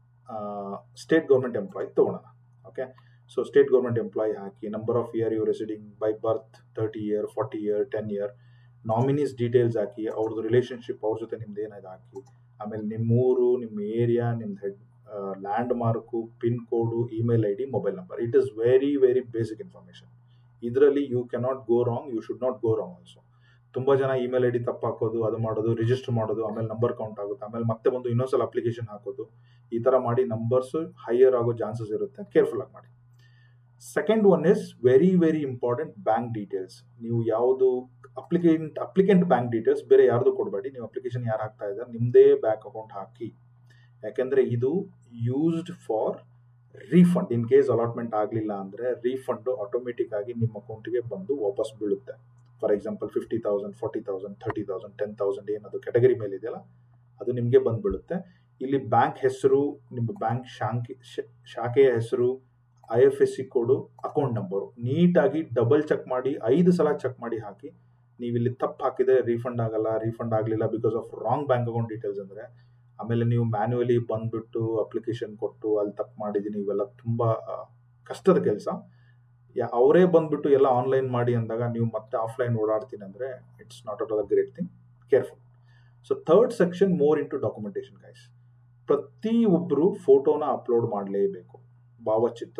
ಸ್ಟೇಟ್ ಗೌರ್ಮೆಂಟ್ ಎಂಪ್ಲಾಯ್ ತೊಗೊಳೋಣ okay so state government employee ಹಾಕಿ number of year you residing by birth thirty year forty year ten year nominees details ಹಾಕಿ ಅವ್ರದ್ದು ರಿಲೇಷನ್ಶಿಪ್ ಅವ್ರ ಜೊತೆ ನಿಮ್ದು ಏನಾದ್ರು ಹಾಕಿ ಆಮೇಲೆ ನಿಮ್ಮೂರು ನಿಮ್ಮ ಏರಿಯಾ ನಿಮ್ದು head landmark pin code email I D mobile number it is very very basic information ಇದರಲ್ಲಿ you cannot go wrong you should not go wrong also ತುಂಬ ಜನ ಇಮೇಲ್ ಐ ಡಿ ತಪ್ಪು ಹಾಕೋದು ಅದು ಮಾಡೋದು ರಿಜಿಸ್ಟರ್ ಮಾಡೋದು ಆಮೇಲೆ ನಂಬರ್ ಕೌಂಟ್ ಆಗುತ್ತೆ ಆಮೇಲೆ ಮತ್ತೆ ಒಂದು ಇನ್ನೊಂದ್ಸಲ ಅಪ್ಲಿಕೇಶನ್ ಹಾಕೋದು ಈ ಥರ ಮಾಡಿ ನಂಬರ್ಸ್ ಹೈಯರ್ ಆಗೋ ಚಾನ್ಸಸ್ ಇರುತ್ತೆ ಕೇರ್ಫುಲ್ ಆಗಿ ಮಾಡಿ second one is very very important bank details ನೀವು ಯಾವುದು ಅಪ್ಲಿಕೆಂಟ್ ಅಪ್ಲಿಕೆಂಟ್ ಬ್ಯಾಂಕ್ ಡೀಟೇಲ್ಸ್ ಬೇರೆ ಯಾರ್ದು ಕೊಡಬೇಡಿ ನೀವು ಅಪ್ಲಿಕೇಶನ್ ಯಾರು ಹಾಕ್ತಾ ಇದ್ದಾರೆ ನಿಮ್ಮದೇ ಬ್ಯಾಂಕ್ ಅಕೌಂಟ್ ಹಾಕಿ ಯಾಕೆಂದ್ರೆ ಇದು used for refund in case allotment ಆಗಲಿಲ್ಲ ಅಂದರೆ ರೀಫಂಡ್ ಆಟೋಮೆಟಿಕ್ ಆಗಿ ನಿಮ್ಮ ಅಕೌಂಟಿಗೆ ಬಂದು ವಾಪಸ್ ಬೀಳುತ್ತೆ for example fifty thousand forty thousand thirty thousand ten thousand ಏನದು ಕ್ಯಾಟಗರಿ ಮೇಲೆ ಇದೆಯಲ್ಲ ಅದು ನಿಮಗೆ ಬಂದ್ಬಿಡುತ್ತೆ ಇಲ್ಲಿ ಬ್ಯಾಂಕ್ ಹೆಸರು ನಿಮ್ಮ ಬ್ಯಾಂಕ್ ಶಾಂಕಿ ಶಾಖೆಯ ಹೆಸರು I F S C code account number ನೀಟಾಗಿ ಡಬಲ್ ಚೆಕ್ ಮಾಡಿ ಐದು ಸಲ ಚೆಕ್ ಮಾಡಿ ಹಾಕಿ ನೀವು ಇಲ್ಲಿ ತಪ್ಪು ಹಾಕಿದ್ರೆ ರೀಫಂಡ್ ಆಗಲ್ಲ ರೀಫಂಡ್ ಆಗಲಿಲ್ಲ because of wrong bank account details ಅಂದರೆ ಆಮೇಲೆ ನೀವು ಮ್ಯಾನ್ಯುವಲಿ ಬಂದ್ಬಿಟ್ಟು ಅಪ್ಲಿಕೇಶನ್ ಕೊಟ್ಟು ಅಲ್ಲಿ ತಪ್ಪು ಮಾಡಿದ್ದೀನಿ ಇವೆಲ್ಲ ತುಂಬ ಕಷ್ಟದ ಕೆಲಸ ಯಾ ಅವರೇ ಬಂದ್ಬಿಟ್ಟು ಎಲ್ಲ ಆನ್ಲೈನ್ ಮಾಡಿ ಅಂದಾಗ ನೀವು ಮತ್ತೆ ಆಫ್ಲೈನ್ ಓಡಾಡ್ತೀನಿ ಅಂದರೆ it's not at a great thing careful so third section more into documentation guys ಪ್ರತಿಯೊಬ್ಬರು ಫೋಟೋನ ಅಪ್ಲೋಡ್ ಮಾಡಲೇಬೇಕು ಭಾವಚಿತ್ರ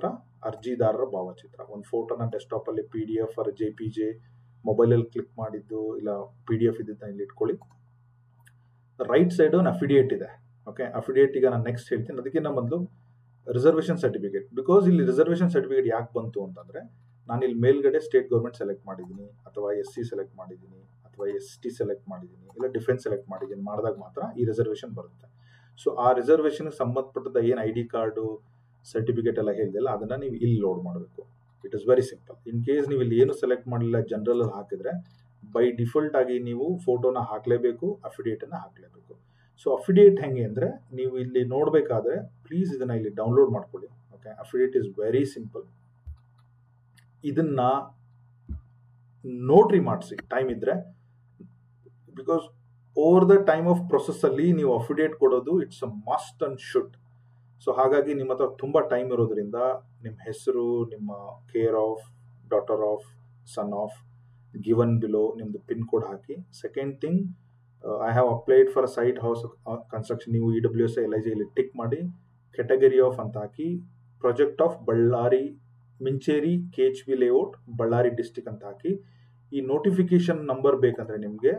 ಅರ್ಜಿದಾರರ ಭಾವಚಿತ್ರ ಒಂದು ಫೋಟೋನ ಡೆಸ್ಕ್ಟಾಪಲ್ಲಿ P D F or J P J ಮೊಬೈಲಲ್ಲಿ ಕ್ಲಿಕ್ ಮಾಡಿದ್ದು ಇಲ್ಲ ಪಿ ಡಿ ಎಫ್ ಇದ್ದಿದ್ದನ್ನ ಇಲ್ಲಿ ಇಟ್ಕೊಳ್ಳಿ ರೈಟ್ ಸೈಡು ಒಂದು ಅಫಿಡಿಯೇಟ್ ಇದೆ ಓಕೆ ಅಫಿಡಿಯೇಟ್ ಈಗ ನಾನು ನೆಕ್ಸ್ಟ್ ಹೇಳ್ತೀನಿ ಅದಕ್ಕಿಂತ ಮೊದಲು ರಿಸರ್ವೇಷನ್ ಸರ್ಟಿಫಿಕೇಟ್ ಬಿಕಾಸ್ ಇಲ್ಲಿ ರಿಸರ್ವೇಷನ್ ಸರ್ಟಿಫಿಕೇಟ್ ಯಾಕೆ ಬಂತು ಅಂತಂದರೆ ನಾನು ಇಲ್ಲಿ ಮೇಲ್ಗಡೆ ಸ್ಟೇಟ್ ಗೌರ್ಮೆಂಟ್ ಸೆಲೆಕ್ಟ್ ಮಾಡಿದ್ದೀನಿ ಅಥವಾ ಎಸ್ ಸಿ ಸೆಲೆಕ್ಟ್ ಮಾಡಿದ್ದೀನಿ ಅಥವಾ ಎಸ್ ಟಿ ಸೆಲೆಕ್ಟ್ ಮಾಡಿದ್ದೀನಿ ಇಲ್ಲ ಡಿಫೆನ್ಸ್ ಸೆಲೆಕ್ಟ್ ಮಾಡಿದ್ದೀನಿ ಮಾಡಿದಾಗ ಮಾತ್ರ ಈ ರಿಸರ್ವೇಷನ್ ಬರುತ್ತೆ ಸೊ ಆ ರಿಸರ್ವೇಷನ್ಗೆ ಸಂಬಂಧಪಟ್ಟದ ಏನು ಐ ಡಿ ಕಾರ್ಡು ಸರ್ಟಿಫಿಕೇಟ್ ಎಲ್ಲ ಹೇಳಿದೆಲ್ಲ ಅದನ್ನು ನೀವು ಇಲ್ಲಿ ಲೋಡ್ ಮಾಡಬೇಕು it is very simple in case ನೀವು ಇಲ್ಲಿ ಏನು ಸೆಲೆಕ್ಟ್ ಮಾಡಲಿಲ್ಲ ಜನರಲ್ ಹಾಕಿದ್ರೆ ಬೈ ಡಿಫಾಲ್ಟ್ ಆಗಿ ನೀವು ಫೋಟೋನ ಹಾಕಲೇಬೇಕು ಅಫಿಡೇಟನ್ನು ಹಾಕಲೇಬೇಕು ಸೊ ಅಫಿಡೇಟ್ ಹೆಂಗೆ ಅಂದರೆ ನೀವು ಇಲ್ಲಿ ನೋಡಬೇಕಾದ್ರೆ ಪ್ಲೀಸ್ ಇದನ್ನು ಇಲ್ಲಿ ಡೌನ್ಲೋಡ್ ಮಾಡ್ಕೊಳ್ಳಿ okay affidavit is very simple ಇದನ್ನ ನೋಟ್ರಿ ಮಾಡಿಸಿ ಟೈಮ್ ಇದ್ರೆ because over the time of process ಅಲ್ಲಿ ನೀವು ಅಫಿಡೇಟ್ ಕೊಡೋದು it's a must and should so ಹಾಗಾಗಿ ನಿಮ್ಮ ಹತ್ರ ತುಂಬ ಟೈಮ್ ಇರೋದ್ರಿಂದ ನಿಮ್ಮ ಹೆಸರು ನಿಮ್ಮ care of daughter of son of given below ನಿಮ್ಮದು ಪಿನ್ ಕೋಡ್ ಹಾಕಿ second thing I have applied for site house construction ನೀವು E W S L I G ಇಲ್ಲಿ ಟಿಕ್ ಮಾಡಿ ಕೆಟಗರಿ ಆಫ್ ಅಂತ ಹಾಕಿ project of Ballari Mincheri K H B layout Ballari district ಅಂತ ಹಾಕಿ ಈ ನೋಟಿಫಿಕೇಶನ್ ನಂಬರ್ ಬೇಕಂದ್ರೆ ನಿಮಗೆ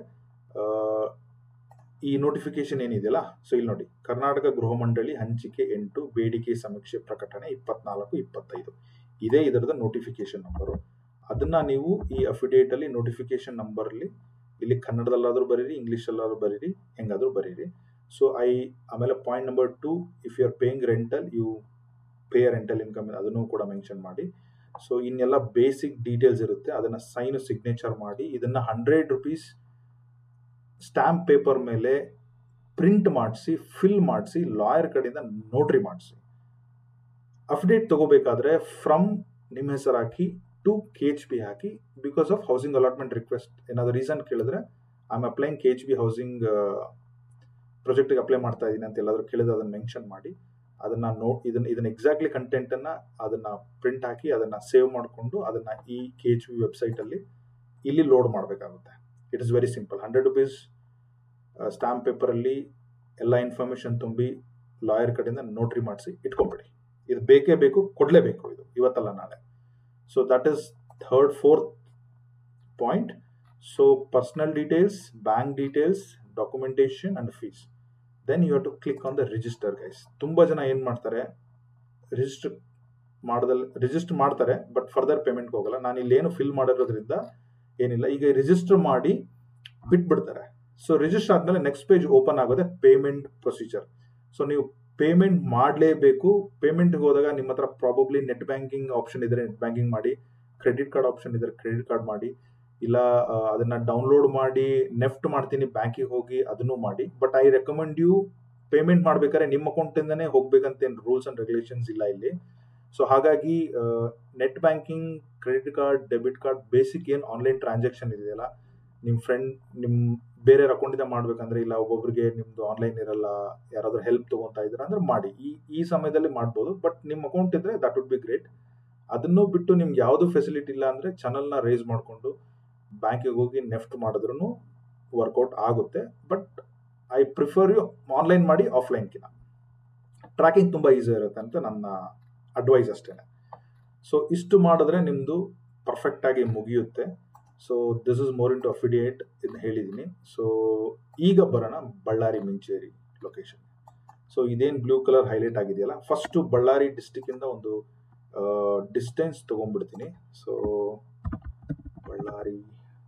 ಈ ನೋಟಿಫಿಕೇಶನ್ ಏನಿದೆಯಲ್ಲ ಸೊ ಇಲ್ಲಿ ನೋಡಿ ಕರ್ನಾಟಕ ಗೃಹ ಮಂಡಳಿ ಹಂಚಿಕೆ ಎಂಟು ಬೇಡಿಕೆ ಸಮೀಕ್ಷೆ ಪ್ರಕಟಣೆ ಇಪ್ಪತ್ನಾಲ್ಕು ಇಪ್ಪತ್ತೈದು ಇದೇ ಇದರದ ನೋಟಿಫಿಕೇಶನ್ ನಂಬರು ಅದನ್ನ ನೀವು ಈ ಅಫಿಡೇಟ್ ಅಲ್ಲಿ ನೋಟಿಫಿಕೇಶನ್ ನಂಬರ್ ಅಲ್ಲಿ ಇಲ್ಲಿ ಕನ್ನಡದಲ್ಲಾದ್ರೂ ಬರೀರಿ ಇಂಗ್ಲೀಷಲ್ಲಾದ್ರೂ ಬರೀರಿ ಹೆಂಗಾದ್ರೂ ಬರೀರಿ ಸೊ ಐ ಆಮೇಲೆ point number two if you are paying rental you pay rental income ಅದನ್ನು ಕೂಡ ಮೆನ್ಷನ್ ಮಾಡಿ ಸೊ ಇನ್ನೆಲ್ಲ ಬೇಸಿಕ್ ಡೀಟೇಲ್ಸ್ ಇರುತ್ತೆ ಅದನ್ನ ಸೈನ್ ಸಿಗ್ನೇಚರ್ ಮಾಡಿ ಇದನ್ನ ಹಂಡ್ರೆಡ್ ರುಪೀಸ್ ಸ್ಟ್ಯಾಂಪ್ ಪೇಪರ್ ಮೇಲೆ ಪ್ರಿಂಟ್ ಮಾಡಿಸಿ ಫಿಲ್ ಮಾಡಿಸಿ ಲಾಯರ್ ಕಡೆಯಿಂದ ನೋಟ್ರಿ ಮಾಡಿಸಿ ಅಫಿಡೇಟ್ ತಗೋಬೇಕಾದ್ರೆ ಫ್ರಮ್ ನಿಮ್ಮ ಹೆಸರು ಹಾಕಿ ಟು ಕೆ ಎಚ್ ಬಿ ಹಾಕಿ because of housing allotment request ಏನಾದ್ರು ರೀಸನ್ ಕೇಳಿದ್ರೆ I am applying K H B housing ಪ್ರಾಜೆಕ್ಟ್ಗೆ ಅಪ್ಲೈ ಮಾಡ್ತಾ ಇದ್ದೀನಿ ಅಂತ ಎಲ್ಲಾದರೂ ಕೇಳಿದ್ರೆ ಅದನ್ನು ಮೆನ್ಷನ್ ಮಾಡಿ ಅದನ್ನ ನೋ ಇದನ್ನ ಇದನ್ನ ಎಕ್ಸಾಕ್ಟ್ಲಿ ಕಂಟೆಂಟ್ ಅನ್ನ ಅದನ್ನ ಪ್ರಿಂಟ್ ಹಾಕಿ ಅದನ್ನ ಸೇವ್ ಮಾಡಿಕೊಂಡು ಅದನ್ನ ಈ ಕೆ ಎಚ್ ಬಿ ವೆಬ್ಸೈಟ್ ಅಲ್ಲಿ ಇಲ್ಲಿ ಲೋಡ್ ಮಾಡಬೇಕಾಗುತ್ತೆ it is very simple hundred rupees stamp paper ಅಲ್ಲಿ ಎಲ್ಲ ಇನ್ಫಾರ್ಮೇಶನ್ ತುಂಬಿ ಲಾಯರ್ ಕಡೆಯಿಂದ ನೋಟ್ರಿ ಮಾಡಿಸಿ ಇಟ್ಕೊಂಬಿಡಿ ಇದು ಬೇಕೇ ಬೇಕು ಕೊಡಲೇಬೇಕು ಇದು ಇವತ್ತಲ್ಲ ನಾಳೆ so that is third fourth point so personal details bank details documentation and fees then you have to click on the register guys ತುಂಬ ಜನ ಏನು ಮಾಡ್ತಾರೆ ರಿಜಿಸ್ಟರ್ ಮಾಡದಲ್ಲಿ ರಿಜಿಸ್ಟರ್ ಮಾಡ್ತಾರೆ ಬಟ್ ಫರ್ದರ್ ಪೇಮೆಂಟ್ಗೆ ಹೋಗಲ್ಲ ನಾನು ಇಲ್ಲಿ ಏನು ಫಿಲ್ ಮಾಡಿರೋದ್ರಿಂದ ಏನಿಲ್ಲ ಈಗ ರಿಜಿಸ್ಟರ್ ಮಾಡಿ ಬಿಟ್ಬಿಡ್ತಾರೆ ಸೊ ರಿಜಿಸ್ಟರ್ ಆದಮೇಲೆ ನೆಕ್ಸ್ಟ್ ಪೇಜ್ ಓಪನ್ ಆಗೋದೆ ಪೇಮೆಂಟ್ ಪ್ರೊಸೀಜರ್ ಸೊ ನೀವು ಪೇಮೆಂಟ್ ಮಾಡಲೇಬೇಕು ಪೇಮೆಂಟ್ಗೆ ಹೋದಾಗ ನಿಮ್ಮ ಹತ್ರ ಪ್ರಾಬಬ್ಲಿ ನೆಟ್ ಬ್ಯಾಂಕಿಂಗ್ ಆಪ್ಷನ್ ಇದ್ರೆ ನೆಟ್ ಬ್ಯಾಂಕಿಂಗ್ ಮಾಡಿ ಕ್ರೆಡಿಟ್ ಕಾರ್ಡ್ ಆಪ್ಷನ್ ಇದ್ರೆ ಕ್ರೆಡಿಟ್ ಕಾರ್ಡ್ ಮಾಡಿ ಇಲ್ಲ ಅದನ್ನ ಡೌನ್ಲೋಡ್ ಮಾಡಿ ನೆಫ್ಟ್ ಮಾಡ್ತೀನಿ ಬ್ಯಾಂಕಿಗೆ ಹೋಗಿ ಅದನ್ನು ಮಾಡಿ but I recommend you payment ಮಾಡ್ಬೇಕಾದ್ರೆ ನಿಮ್ಮ ಅಕೌಂಟಿಂದನೇ ಹೋಗ್ಬೇಕಂತ ಏನು ರೂಲ್ಸ್ ಅಂಡ್ ರೆಗ್ಯುಲೇಷನ್ಸ್ ಇಲ್ಲ ಇಲ್ಲಿ ಸೊ ಹಾಗಾಗಿ net banking credit card debit card basic ಏನು ಆನ್ಲೈನ್ ಟ್ರಾನ್ಸಾಕ್ಷನ್ ಇದೆಯಲ್ಲ ನಿಮ್ಮ ಫ್ರೆಂಡ್ ನಿಮ್ಮ ಬೇರೆ ಅಕೌಂಟಿಂದ ಮಾಡ್ಬೇಕಂದ್ರೆ ಇಲ್ಲ ಒಬ್ಬೊಬ್ರಿಗೆ ನಿಮ್ದು ಆನ್ಲೈನ್ ಇರಲ್ಲ ಯಾರಾದ್ರೂ ಹೆಲ್ಪ್ ತಗೊಂತಾ ಇದ್ದೀರಾ ಅಂದ್ರೆ ಮಾಡಿ ಈ ಈ ಸಮಯದಲ್ಲಿ ಮಾಡ್ಬೋದು ಬಟ್ ನಿಮ್ಮ ಅಕೌಂಟ್ ಇದ್ರೆ ದಟ್ ವುಡ್ ಬಿ ಗ್ರೇಟ್ ಅದನ್ನು ಬಿಟ್ಟು ನಿಮ್ಗೆ ಯಾವುದು ಫೆಸಿಲಿಟಿ ಇಲ್ಲ ಅಂದ್ರೆ ಚಾನಲ್ನ ರೇಸ್ ಮಾಡಿಕೊಂಡು ಬ್ಯಾಂಕಿಗೆ ಹೋಗಿ ನೆಫ್ಟ್ ಮಾಡಿದ್ರು ವರ್ಕೌಟ್ ಆಗುತ್ತೆ but I prefer you online ಮಾಡಿ ಆಫ್ಲೈನ್ಕಿನ ಟ್ರ್ಯಾಕಿಂಗ್ ತುಂಬ ಈಸಿ ಇರುತ್ತೆ ಅಂತ ನನ್ನ ಅಡ್ವೈಸ್ ಅಷ್ಟೇ ಸೊ ಇಷ್ಟು ಮಾಡಿದ್ರೆ ನಿಮ್ಮದು ಪರ್ಫೆಕ್ಟಾಗಿ ಮುಗಿಯುತ್ತೆ so this is more into affidavit ಇದನ್ನ ಹೇಳಿದ್ದೀನಿ ಸೊ ಈಗ ಬರೋಣ ಬಳ್ಳಾರಿ ಮಿಂಚೇರಿ ಲೊಕೇಶನ್ ಸೊ ಇದೇನು ಬ್ಲೂ ಕಲರ್ ಹೈಲೈಟ್ ಆಗಿದೆಯಲ್ಲ ಫಸ್ಟು ಬಳ್ಳಾರಿ ಡಿಸ್ಟಿಕ್ಕಿಂದ ಒಂದು ಡಿಸ್ಟೆನ್ಸ್ ತೊಗೊಂಡ್ಬಿಡ್ತೀನಿ ಸೊ ಬಳ್ಳಾರಿ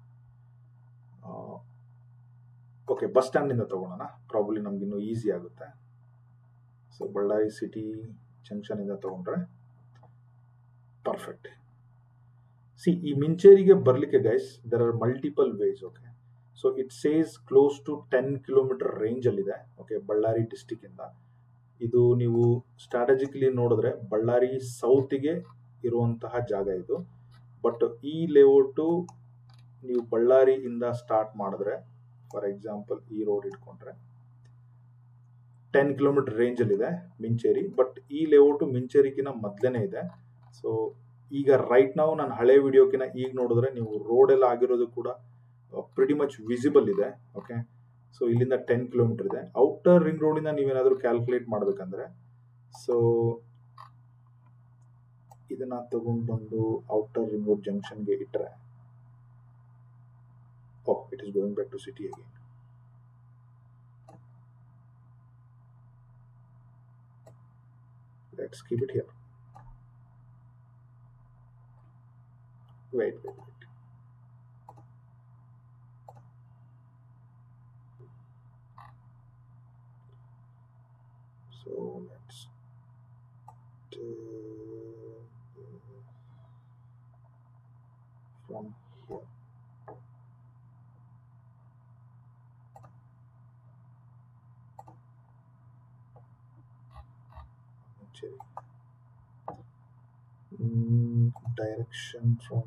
ಓಕೆ ಬಸ್ ಸ್ಟ್ಯಾಂಡಿಂದ ತೊಗೊಳೋಣ ಪ್ರಾಬ್ಲಿ ನಮಗಿನ್ನೂ ಈಸಿ ಆಗುತ್ತೆ ಸೊ ಬಳ್ಳಾರಿ ಸಿಟಿ ಜಂಕ್ಷನಿಂದ ತೊಗೊಂಡ್ರೆ ಪರ್ಫೆಕ್ಟ್ ಸಿ ಈ ಮಿಂಚೇರಿಗೆ ಬರಲಿಕ್ಕೆ guys there are multiple ways okay so it says close to ten kilometer ರೇಂಜಲ್ಲಿದೆ ಓಕೆ ಬಳ್ಳಾರಿ ಡಿಸ್ಟಿಕ್ಕಿಂದ ಇದು ನೀವು ಸ್ಟ್ರಾಟಜಿಕಲಿ ನೋಡಿದ್ರೆ ಬಳ್ಳಾರಿ ಸೌತಿಗೆ ಇರುವಂತಹ ಜಾಗ ಇದು ಬಟ್ ಈ ಲೇಔಟು ನೀವು ಬಳ್ಳಾರಿಯಿಂದ ಸ್ಟಾರ್ಟ್ ಮಾಡಿದ್ರೆ ಫಾರ್ ಎಕ್ಸಾಂಪಲ್ ಈ ರೋಡ್ ಇಟ್ಕೊಂಡ್ರೆ ಟೆನ್ ಕಿಲೋಮೀಟರ್ ರೇಂಜಲ್ಲಿದೆ ಮಿಂಚೇರಿ ಬಟ್ ಈ ಲೇಔಟು ಮಿಂಚೇರಿಗಿನ ಮೊದಲೇ ಇದೆ ಸೊ ಈಗ ರೈಟ್ ನಾವು ನಾನು ಹಳೆ ವಿಡಿಯೋಕಿನ ಈಗ ನೋಡಿದ್ರೆ ನೀವು ರೋಡ್ ಎಲ್ಲ ಆಗಿರೋದು ಕೂಡ ಪ್ರಿಟಿ ಮಚ್ ವಿಸಿಬಲ್ ಇದೆ ಓಕೆ ಸೊ ಇಲ್ಲಿಂದ ಟೆನ್ ಕಿಲೋಮೀಟರ್ ಇದೆ ಔಟರ್ ರಿಂಗ್ ರೋಡಿಂದ ನೀವೇನಾದರೂ ಕ್ಯಾಲ್ಕುಲೇಟ್ ಮಾಡಬೇಕಂದ್ರೆ ಸೊ ಇದನ್ನ ತಗೊಂಡು ಬಂದು ಔಟರ್ ರಿಂಗ್ ರೋಡ್ ಜಂಕ್ಷನ್ಗೆ ಇಟ್ಟರೆ oh it is going back to city again let's keep it here wait wait wait so let's do from here actually mm, direction from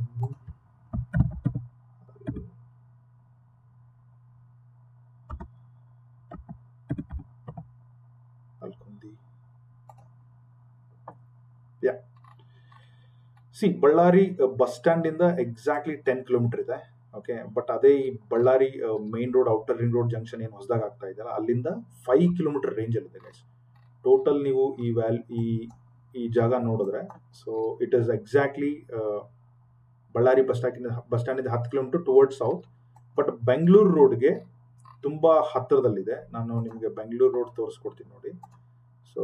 Alkundi. Yeah. See Bellary bus stand ಇಂದ ಎಕ್ಸಾಕ್ಟ್ಲಿ ಟೆನ್ ಕಿಲೋಮೀಟರ್ ಇದೆ ಓಕೆ ಬಟ್ ಅದೇ ಈ Bellary main road outer ring road junction ಏನು ಹೊಸದಾಗ ಆಗ್ತಾ ಇದೆಯಲ್ಲ ಅಲ್ಲಿಂದ ಫೈವ್ ಕಿಲೋಮೀಟರ್ ರೇಂಜ್ ಅಲ್ಲಿದೆ ಗೈಸ್ ಟೋಟಲ್ ನೀವು ಈ ವ್ಯಾಲ್ ಈ ಈ ಜಾಗ ನೋಡಿದ್ರೆ so it is exactly Bellary bus stand bus stand ಹತ್ತು kilometer toward south but Bangalore ರೋಡ್ಗೆ ತುಂಬಾ ಹತ್ತಿರದಲ್ಲಿದೆ ನಾನು ನಿಮಗೆ ಬೆಂಗಳೂರು ರೋಡ್ ತೋರಿಸ್ಕೊಡ್ತೀನಿ ನೋಡಿ so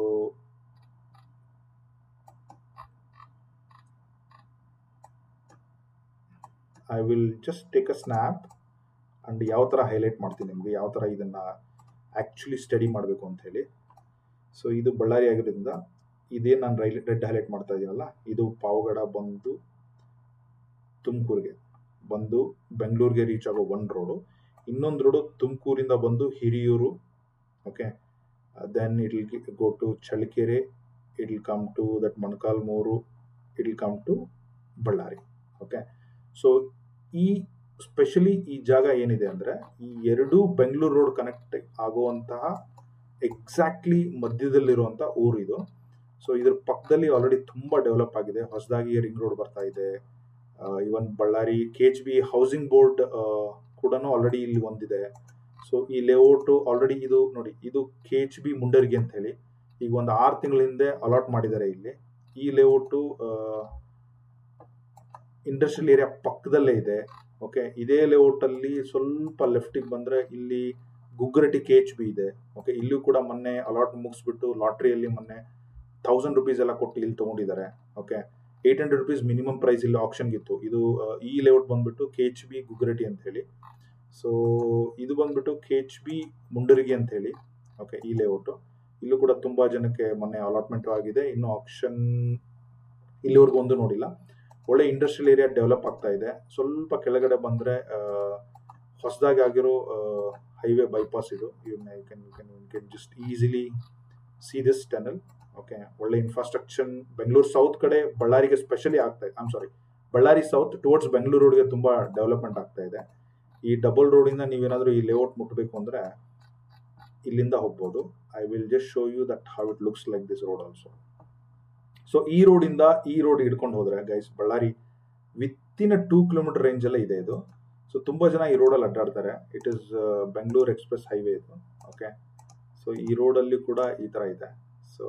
I will just take a snap and ಯಾವ ಥರ ಹೈಲೈಟ್ ಮಾಡ್ತೀನಿ ನಿಮಗೆ ಯಾವ ಥರ ಇದನ್ನ ಆ್ಯಕ್ಚುಲಿ ಸ್ಟಡಿ ಮಾಡಬೇಕು ಅಂತ ಹೇಳಿ ಸೊ ಇದು ಬಳ್ಳಾರಿ ಆಗಿರೋದ್ರಿಂದ ಇದೇನು ನಾನು ರೈಲ್ ರೆಡ್ ಹೈಲೈಟ್ ಮಾಡ್ತಾ ಇದ್ದೀನಲ್ಲ ಇದು ಪಾವಗಡ ಬಂದು ತುಮಕೂರಿಗೆ ಬಂದು ಬೆಂಗಳೂರಿಗೆ ರೀಚ್ ಆಗೋ ಒಂದು ರೋಡು ಇನ್ನೊಂದು ರೋಡು ತುಮಕೂರಿಂದ ಬಂದು Hiriyur okay then it will go to Challakere it will come to that Molakalmuru it will come to Bellary okay so ಈ ಸ್ಪೆಷಲಿ ಈ ಜಾಗ ಏನಿದೆ ಅಂದರೆ ಈ ಎರಡೂ ಬೆಂಗಳೂರು ರೋಡ್ ಕನೆಕ್ಟ್ ಆಗುವಂತಹ ಎಕ್ಸಾಕ್ಟ್ಲಿ ಮಧ್ಯದಲ್ಲಿರುವಂಥ ಊರು ಇದು ಸೊ ಇದ್ರ ಪಕ್ಕದಲ್ಲಿ ಆಲ್ರೆಡಿ ತುಂಬ ಡೆವಲಪ್ ಆಗಿದೆ ಹೊಸದಾಗಿ ರಿಂಗ್ ರೋಡ್ ಬರ್ತಾ ಇದೆ even Bellary K H B housing board ಕೂಡ ಆಲ್ರೆಡಿ ಇಲ್ಲಿ ಒಂದಿದೆ ಸೊ ಈ ಲೇಔಟು ಆಲ್ರೆಡಿ ಇದು ನೋಡಿ ಇದು ಕೆ ಎಚ್ ಬಿ ಮುಂಡರ್ಗಿ ಅಂತ ಹೇಳಿ ಈಗ ಒಂದು ಆರು ತಿಂಗಳ ಹಿಂದೆ ಅಲಾಟ್ ಮಾಡಿದ್ದಾರೆ ಇಲ್ಲಿ ಈ ಲೇಔಟು ಇಂಡಸ್ಟ್ರಿಯಲ್ ಏರಿಯಾ ಪಕ್ಕದಲ್ಲೇ ಇದೆ ಓಕೆ ಇದೇ ಲೇಔಟ್ ಅಲ್ಲಿ ಸ್ವಲ್ಪ ಲೆಫ್ಟಿಗೆ ಬಂದ್ರೆ ಇಲ್ಲಿ ಗುಗ್ಗರಟಿ ಕೆ ಎಚ್ ಬಿ ಇದೆ ಓಕೆ ಇಲ್ಲೂ ಕೂಡ ಮೊನ್ನೆ ಅಲಾಟ್ ಮುಗಿಸ್ಬಿಟ್ಟು ಲಾಟ್ರಿಯಲ್ಲಿ ಮೊನ್ನೆ ಥೌಸಂಡ್ ರುಪೀಸ್ ಎಲ್ಲ ಕೊಟ್ಟು ಇಲ್ಲಿ ತಗೊಂಡಿದ್ದಾರೆ okay eight hundred rupees minimum price ಇಲ್ಲಿ ಆಪ್ಷನ್ಗೆ ಇತ್ತು ಇದು ಈ ಲೇಔಟ್ ಬಂದ್ಬಿಟ್ಟು ಕೆ ಎಚ್ ಬಿ ಗುಗ್ಗರಟಿ ಅಂತ ಹೇಳಿ ಸೊ ಇದು ಬಂದ್ಬಿಟ್ಟು ಕೆ ಎಚ್ ಬಿ ಮುಂಡರ್ಗಿ ಅಂತ ಹೇಳಿ ಓಕೆ ಈ ಲೇಔಟು ಇಲ್ಲೂ ಕೂಡ ತುಂಬಾ ಜನಕ್ಕೆ ಮೊನ್ನೆ ಅಲಾಟ್ಮೆಂಟ್ ಆಗಿದೆ ಇನ್ನು ಆಪ್ಷನ್ ಇಲ್ಲಿವರೆಗೂ ಒಂದು ನೋಡಿಲ್ಲ ಒಳ್ಳೆ ಇಂಡಸ್ಟ್ರಿಯಲ್ ಏರಿಯಾ ಡೆವಲಪ್ ಆಗ್ತಾ ಇದೆ ಸ್ವಲ್ಪ ಕೆಳಗಡೆ ಬಂದರೆ ಹೊಸದಾಗಿ ಆಗಿರೋ ಹೈವೇ ಬೈಪಾಸ್ ಇದು ಇವನ್ನ you can you can you can just easily see this tunnel okay ಒಳ್ಳೆ ಇನ್ಫ್ರಾಸ್ಟ್ರಕ್ಚರ್ ಬೆಂಗಳೂರು ಸೌತ್ ಕಡೆ ಬಳ್ಳಾರಿಗೆ ಸ್ಪೆಷಲಿ ಆಗ್ತಾ ಇದೆ I'm sorry Bellary south towards Bangalore ರೋಡ್ಗೆ ತುಂಬ ಡೆವಲಪ್ಮೆಂಟ್ ಆಗ್ತಾ ಇದೆ ಈ ಡಬಲ್ ರೋಡಿಂದ ನೀವೇನಾದರೂ ಈ ಲೇಔಟ್ ಮುಟ್ಟಬೇಕು ಅಂದರೆ ಇಲ್ಲಿಂದ ಹೋಗ್ಬೋದು I will just show you that how it looks like this road also so ಈ ರೋಡಿಂದ ಈ ರೋಡ್ ಹಿಡ್ಕೊಂಡು ಹೋದ್ರೆ ಗೈಸ್ ಬಳ್ಳಾರಿ ವಿತ್ತಿನ ಟೂ ಕಿಲೋಮೀಟರ್ ರೇಂಜ್ ಅಲ್ಲೇ ಇದೆ ಇದು ಸೊ ತುಂಬಾ ಜನ ಈ ರೋಡಲ್ಲಿ ಅಡ್ಡಾಡ್ತಾರೆ it is Bangalore express highway ಇದು ಓಕೆ ಸೊ ಈ ರೋಡಲ್ಲಿ ಕೂಡ ಈ ತರ ಇದೆ so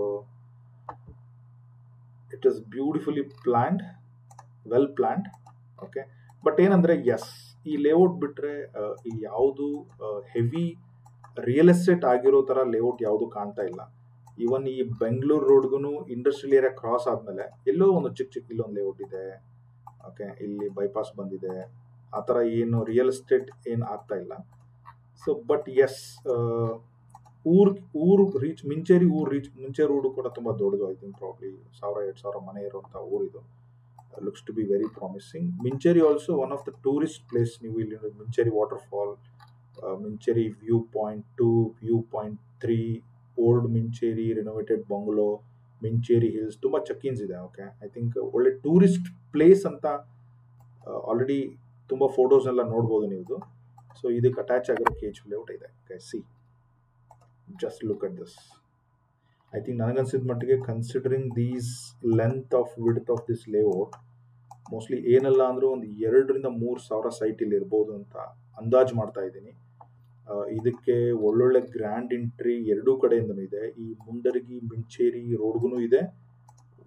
it is beautifully planned well planned okay but ಏನಂದ್ರೆ ಎಸ್ ಈ ಲೇಔಟ್ ಬಿಟ್ರೆ ಈ ಯಾವುದು ಹೆವಿ ರಿಯಲ್ ಎಸ್ಟೇಟ್ ಆಗಿರೋ ತರ ಲೇಔಟ್ ಯಾವುದು ಕಾಣ್ತಾ ಇಲ್ಲ ಇವನ್ ಈ ಬೆಂಗಳೂರು ರೋಡ್ಗೂ ಇಂಡಸ್ಟ್ರಿಯಲ್ ಏರಿಯಾ ಕ್ರಾಸ್ ಆದ್ಮೇಲೆ ಎಲ್ಲೋ ಒಂದು ಚಿಕ್ಕ ಚಿಕ್ಕ ಇಲ್ಲೊಂದು ಲೇಔಟ್ ಇದೆ ಓಕೆ ಇಲ್ಲಿ ಬೈಪಾಸ್ ಬಂದಿದೆ ಆ ಥರ ಏನು ರಿಯಲ್ ಎಸ್ಟೇಟ್ ಏನು ಆಗ್ತಾ ಇಲ್ಲ ಸೊ ಬಟ್ ಎಸ್ ಊರ್ ಊರು ರೀಚ್ ಮಿಂಚೇರಿ ಊರು ರೀಚ್ ಮುಂಚೇರಿ ಊರು ಕೂಡ ತುಂಬ ದೊಡ್ಡದು ಐ ಥಿಂಕ್ ಪ್ರಾಬ್ಲಿ ಸಾವಿರ ಎರಡು ಸಾವಿರ ಮನೆ ಇರುವಂಥ ಊರಿದು looks to be very promising Mincheri also one of the tourist place ನೀವು ಇಲ್ಲಿ Mincheri water fall Mincheri view point two view point three old Mincheri renovated bungalow Mincheri hills ತುಂಬ ಚೆಕ್ಕಿನ್ಸ್ ಇದೆ ಓಕೆ ಐ ಥಿಂಕ್ ಒಳ್ಳೆ ಟೂರಿಸ್ಟ್ ಪ್ಲೇಸ್ ಅಂತ ಆಲ್ರೆಡಿ ತುಂಬ ಫೋಟೋಸ್ ಎಲ್ಲ ನೋಡ್ಬೋದು ನೀವು ಸೊ ಇದಕ್ಕೆ ಅಟ್ಯಾಚ್ ಆಗಿರೋ ಕೇಜ್ ಲೇಔಟ್ ಇದೆ see just look at this I think ನನಗನ್ಸಿದ ಮಟ್ಟಿಗೆ considering these length of width of this layout mostly ಏನಲ್ಲ ಅಂದರೂ ಒಂದು ಎರಡರಿಂದ ಮೂರು ಸಾವಿರ ಸೈಟ್ ಇಲ್ಲಿ ಇರ್ಬೋದು ಅಂತ ಅಂದಾಜು ಮಾಡ್ತಾ ಇದ್ದೀನಿ ಇದಕ್ಕೆ ಒಳ್ಳೊಳ್ಳೆ ಗ್ರ್ಯಾಂಡ್ ಎಂಟ್ರಿ ಎರಡೂ ಕಡೆಯಿಂದನೂ ಇದೆ ಈ ಮುಂಡರಗಿ ಮಿಂಚೇರಿ ರೋಡ್ಗೂ ಇದೆ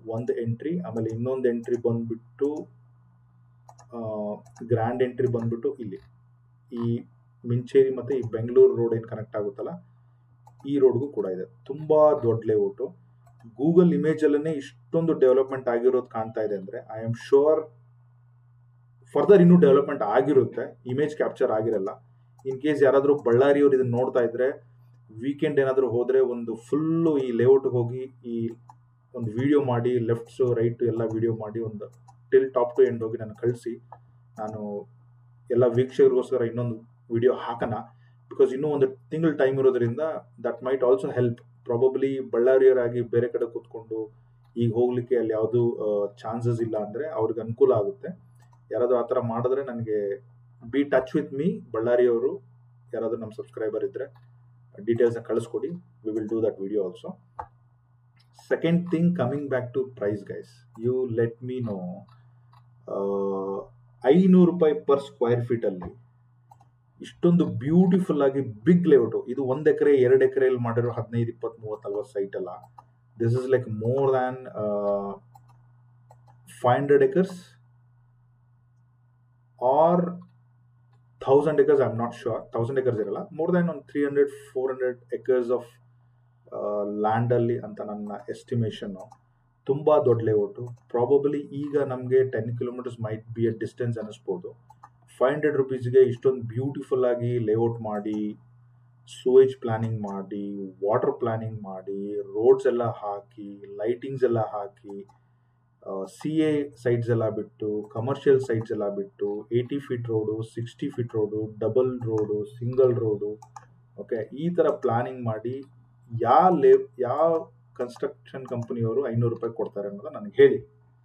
ಒಂದು ಎಂಟ್ರಿ ಆಮೇಲೆ ಇನ್ನೊಂದು ಎಂಟ್ರಿ ಬಂದ್ಬಿಟ್ಟು ಗ್ರ್ಯಾಂಡ್ ಎಂಟ್ರಿ ಬಂದ್ಬಿಟ್ಟು ಇಲ್ಲಿ ಈ ಮಿಂಚೇರಿ ಮತ್ತು ಈ ಬೆಂಗಳೂರು ರೋಡ್ ಏನು ಕನೆಕ್ಟ್ ಆಗುತ್ತಲ್ಲ ಈ ರೋಡ್ಗೂ ಕೂಡ ಇದೆ ತುಂಬ ದೊಡ್ಡ ಲೇಔಟು ಗೂಗಲ್ ಇಮೇಜಲ್ಲೇ ಇಷ್ಟೊಂದು ಡೆವಲಪ್ಮೆಂಟ್ ಆಗಿರೋದು ಕಾಣ್ತಾ ಇದೆ ಅಂದರೆ ಐ ಆಮ್ ಶೋರ್ ಫರ್ದರ್ ಇನ್ನೂ ಡೆವಲಪ್ಮೆಂಟ್ ಆಗಿರುತ್ತೆ ಇಮೇಜ್ ಕ್ಯಾಪ್ಚರ್ ಆಗಿರಲ್ಲ ಇನ್ ಕೇಸ್ ಯಾರಾದರೂ ಬಳ್ಳಾರಿಯವರು ಇದನ್ನ ನೋಡ್ತಾ ಇದ್ರೆ ವೀಕೆಂಡ್ ಏನಾದರೂ ಹೋದರೆ ಒಂದು ಫುಲ್ಲು ಈ ಲೇಔಟ್ಗೆ ಹೋಗಿ ಈ ಒಂದು ವಿಡಿಯೋ ಮಾಡಿ ಲೆಫ್ಟ್ಸು ರೈಟು ಎಲ್ಲ ವಿಡಿಯೋ ಮಾಡಿ ಒಂದು ಟಿಲ್ ಟಾಪ್ ಟು ಎಂಡ್ ಹೋಗಿ ನಾನು ಕಳಿಸಿ ನಾನು ಎಲ್ಲ ವೀಕ್ಷಕರಿಗೋಸ್ಕರ ಇನ್ನೊಂದು ವಿಡಿಯೋ ಹಾಕೋಣ ಬಿಕಾಸ್ ಇನ್ನೂ ಒಂದು ತಿಂಗಳು ಟೈಮ್ ಇರೋದ್ರಿಂದ that might also help probably ಬಳ್ಳಾರಿಯರಾಗಿ ಬೇರೆ ಕಡೆ ಕೂತ್ಕೊಂಡು ಈಗ ಹೋಗ್ಲಿಕ್ಕೆ ಅಲ್ಲಿ ಯಾವುದೂ ಚಾನ್ಸಸ್ ಇಲ್ಲ ಅಂದರೆ ಅವ್ರಿಗೆ ಅನುಕೂಲ ಆಗುತ್ತೆ ಯಾರಾದರೂ ಆ ಥರ ಮಾಡಿದ್ರೆ ನನಗೆ ಬಿ ಟಚ್ ವಿತ್ ಮೀ ಬಳ್ಳಾರಿಯವರು ಯಾರಾದರೂ ನಮ್ಮ ಸಬ್ಸ್ಕ್ರೈಬರ್ ಇದ್ದರೆ ಡೀಟೇಲ್ಸ್ನ ಕಳಿಸ್ಕೊಡಿ we will do that video also second thing coming back to price guys you let me know ಐನೂರು ರೂಪಾಯಿ ಪರ್ ಸ್ಕ್ವೈರ್ ಫೀಟಲ್ಲಿ ಇಷ್ಟೊಂದು ಬ್ಯೂಟಿಫುಲ್ ಆಗಿ ಬಿಗ್ ಲೇಔಟು ಇದು ಒಂದು ಎಕರೆ ಎರಡು ಎಕರೆಯಲ್ಲಿ ಮಾಡಿರೋ ಹದಿನೈದು ಇಪ್ಪತ್ತು ಮೂವತ್ತು ನಲ್ವತ್ತು ಸೈಟ್ ಅಲ್ಲ this is like more than five hundred acres are thousand acres I am not sure thousand acres ಇರಲ್ಲ ಮೋರ್ ದ್ಯಾನ್ ಒಂದು three hundred four hundred acres of ಲ್ಯಾಂಡಲ್ಲಿ ಅಂತ ನನ್ನ ಎಸ್ಟಿಮೇಷನ್ನು ತುಂಬ ದೊಡ್ಡ ಲೇಔಟು ಪ್ರಾಬಬಲಿ ಈಗ ನಮಗೆ ten kilometers might be a distance ಅನ್ನಿಸ್ಬೋದು ಫೈವ್ ಹಂಡ್ರೆಡ್ ರುಪೀಸ್ಗೆ ಇಷ್ಟೊಂದು ಬ್ಯೂಟಿಫುಲ್ ಆಗಿ ಲೇಔಟ್ ಮಾಡಿ ಸೂವೇಜ್ ಪ್ಲಾನಿಂಗ್ ಮಾಡಿ ವಾಟರ್ ಪ್ಲಾನಿಂಗ್ ಮಾಡಿ ರೋಡ್ಸ್ ಎಲ್ಲ ಹಾಕಿ ಲೈಟಿಂಗ್ಸ್ ಎಲ್ಲ ಹಾಕಿ ಸಿ ಎ ಸೈಟ್ಸ್ ಎಲ್ಲ ಬಿಟ್ಟು ಕಮರ್ಷಿಯಲ್ ಸೈಟ್ಸ್ ಎಲ್ಲ ಬಿಟ್ಟು eighty feet road sixty feet road double road single road okay ಈ ಥರ ಪ್ಲಾನಿಂಗ್ ಮಾಡಿ ಯಾವ ಲೇ ಯಾವ ಕನ್ಸ್ಟ್ರಕ್ಷನ್ ಕಂಪನಿಯವರು ಐನೂರು ರೂಪಾಯಿ ಕೊಡ್ತಾರೆ ಅನ್ನೋದು ನನಗೆ ಹೇಳಿ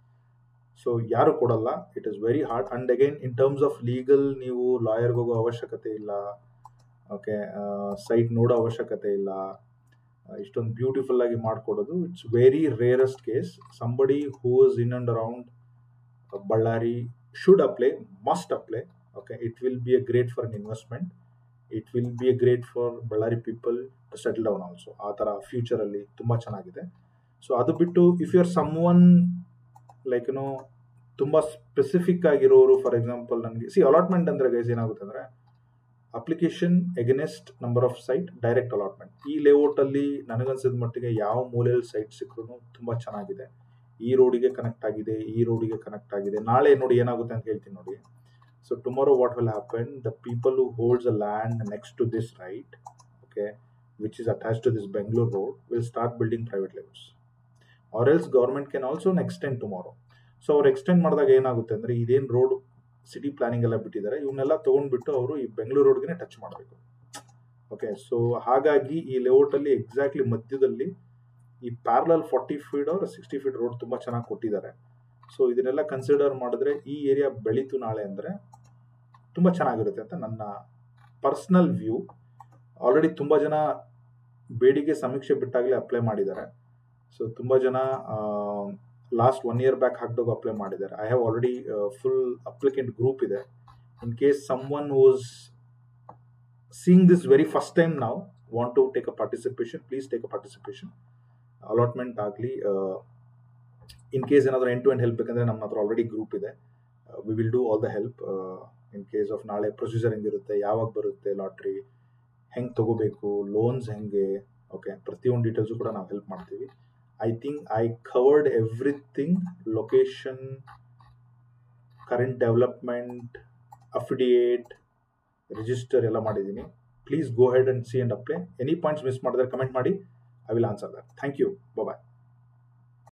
ಸೊ ಯಾರು ಕೊಡಲ್ಲ it is very hard and again in terms of legal ನೀವು ಲಾಯರ್ಗೆ ಹೋಗೋ ಅವಶ್ಯಕತೆ ಇಲ್ಲ ಓಕೆ ಸೈಟ್ ನೋಡೋ ಅವಶ್ಯಕತೆ ಇಲ್ಲ ಇಷ್ಟೊಂದು ಬ್ಯೂಟಿಫುಲ್ ಆಗಿ ಮಾಡಿಕೊಡೋದು it's very rarest case somebody who is in and around Bellary should apply must apply okay it will be a great for an investment it will be a great for Bellary people to settle down also ಆ ಥರ ಫ್ಯೂಚರಲ್ಲಿ ತುಂಬ ಚೆನ್ನಾಗಿದೆ ಸೊ ಅದು ಬಿಟ್ಟು if you are someone like ಏನೋ ತುಂಬ ಸ್ಪೆಸಿಫಿಕ್ ಆಗಿರೋರು ಫಾರ್ ಎಕ್ಸಾಂಪಲ್ ನನಗೆ ಸಿ ಅಲಾಟ್ಮೆಂಟ್ ಅಂದರೆ ಗೈಸ್ ಏನಾಗುತ್ತೆ ಅಂದರೆ application against number of site direct allotment ಈ ಲೇಔಟಲ್ಲಿ ನನಗನ್ಸಿದ ಮಟ್ಟಿಗೆ ಯಾವ ಮೂಲೆಯಲ್ಲಿ ಸೈಟ್ ಸಿಕ್ಕರೂ ತುಂಬ ಚೆನ್ನಾಗಿದೆ ಈ ರೋಡಿಗೆ ಕನೆಕ್ಟ್ ಆಗಿದೆ ಈ ರೋಡಿಗೆ ಕನೆಕ್ಟ್ ಆಗಿದೆ ನಾಳೆ ನೋಡಿ ಏನಾಗುತ್ತೆ ಅಂತ ಹೇಳ್ತೀನಿ ನೋಡಿ so tomorrow what will happen the people who holds a land next to this right okay which is attach to this Bangalore road will start building private layouts are else government can also extend tomorrow so ಅವ್ರು ಎಕ್ಸ್ಟೆಂಡ್ ಮಾಡಿದಾಗ ಏನಾಗುತ್ತೆ ಅಂದರೆ ಇದೇನು ರೋಡ್ ಸಿಟಿ ಪ್ಲಾನಿಂಗ್ ಎಲ್ಲ ಬಿಟ್ಟಿದ್ದಾರೆ ಇವನ್ನೆಲ್ಲ ತೊಗೊಂಡ್ಬಿಟ್ಟು ಅವರು ಈ ಬೆಂಗಳೂರು ರೋಡ್ಗೆ ಟಚ್ ಮಾಡಬೇಕು ಓಕೆ ಸೊ ಹಾಗಾಗಿ ಈ ಲೇಔಟಲ್ಲಿ ಎಕ್ಸಾಕ್ಟ್ಲಿ ಮಧ್ಯದಲ್ಲಿ ಈ ಪ್ಯಾರಲಲ್ ಫಾರ್ಟಿ ಫೀಟ್ ಅವ್ರ ಸಿಕ್ಸ್ಟಿ ಫೀಟ್ ರೋಡ್ ತುಂಬ ಚೆನ್ನಾಗಿ ಕೊಟ್ಟಿದ್ದಾರೆ ಸೊ ಇದನ್ನೆಲ್ಲ ಕನ್ಸಿಡರ್ ಮಾಡಿದ್ರೆ ಈ ಏರಿಯಾ ಬೆಳೀತು ನಾಳೆ ಅಂದರೆ ತುಂಬ ಚೆನ್ನಾಗಿರುತ್ತೆ ಅಂತ ನನ್ನ ಪರ್ಸ್ನಲ್ ವ್ಯೂ ಆಲ್ರೆಡಿ ತುಂಬ ಜನ ಬೇಡಿಕೆ ಸಮೀಕ್ಷೆ ಬಿಟ್ಟಾಗಲೇ ಅಪ್ಲೈ ಮಾಡಿದ್ದಾರೆ ಸೊ ತುಂಬ ಜನ ಲಾಸ್ಟ್ ಒನ್ ಇಯರ್ ಬ್ಯಾಕ್ ಹಾಕಿದಾಗ ಅಪ್ಲೈ ಮಾಡಿದ್ದಾರೆ I have already full applicant group ಇದೆ in case someone was seeing this very first time ನಾವು want to take a participation please take a participation allotment ಆಗಲಿ ಇನ್ ಕೇಸ್ ಏನಾದರೂ ಎಂಡ್ ಟು ಎಂಡ್ ಹೆಲ್ಪ್ ಬೇಕಂದ್ರೆ ನಮ್ಮ ಹತ್ರ ಆಲ್ರೆಡಿ ಗ್ರೂಪ್ ಇದೆ we will do all the help in case of ನಾಳೆ ಪ್ರೊಸೀಜರ್ ಹೆಂಗಿರುತ್ತೆ ಯಾವಾಗ ಬರುತ್ತೆ ಲಾಟ್ರಿ ಹೆಂಗೆ ತಗೋಬೇಕು ಲೋನ್ಸ್ ಹೆಂಗೆ ಓಕೆ ಪ್ರತಿಯೊಂದು ಡೀಟೇಲ್ಸು ಕೂಡ ನಾವು ಹೆಲ್ಪ್ ಮಾಡ್ತೀವಿ I think I covered everything location current development affidavit register ಎಲ್ಲ ಮಾಡಿದ್ದೀನಿ please go ahead and see and apply any points miss ಮಾಡಿದ್ರೆ ಕಮೆಂಟ್ ಮಾಡಿ I will answer that thank you bye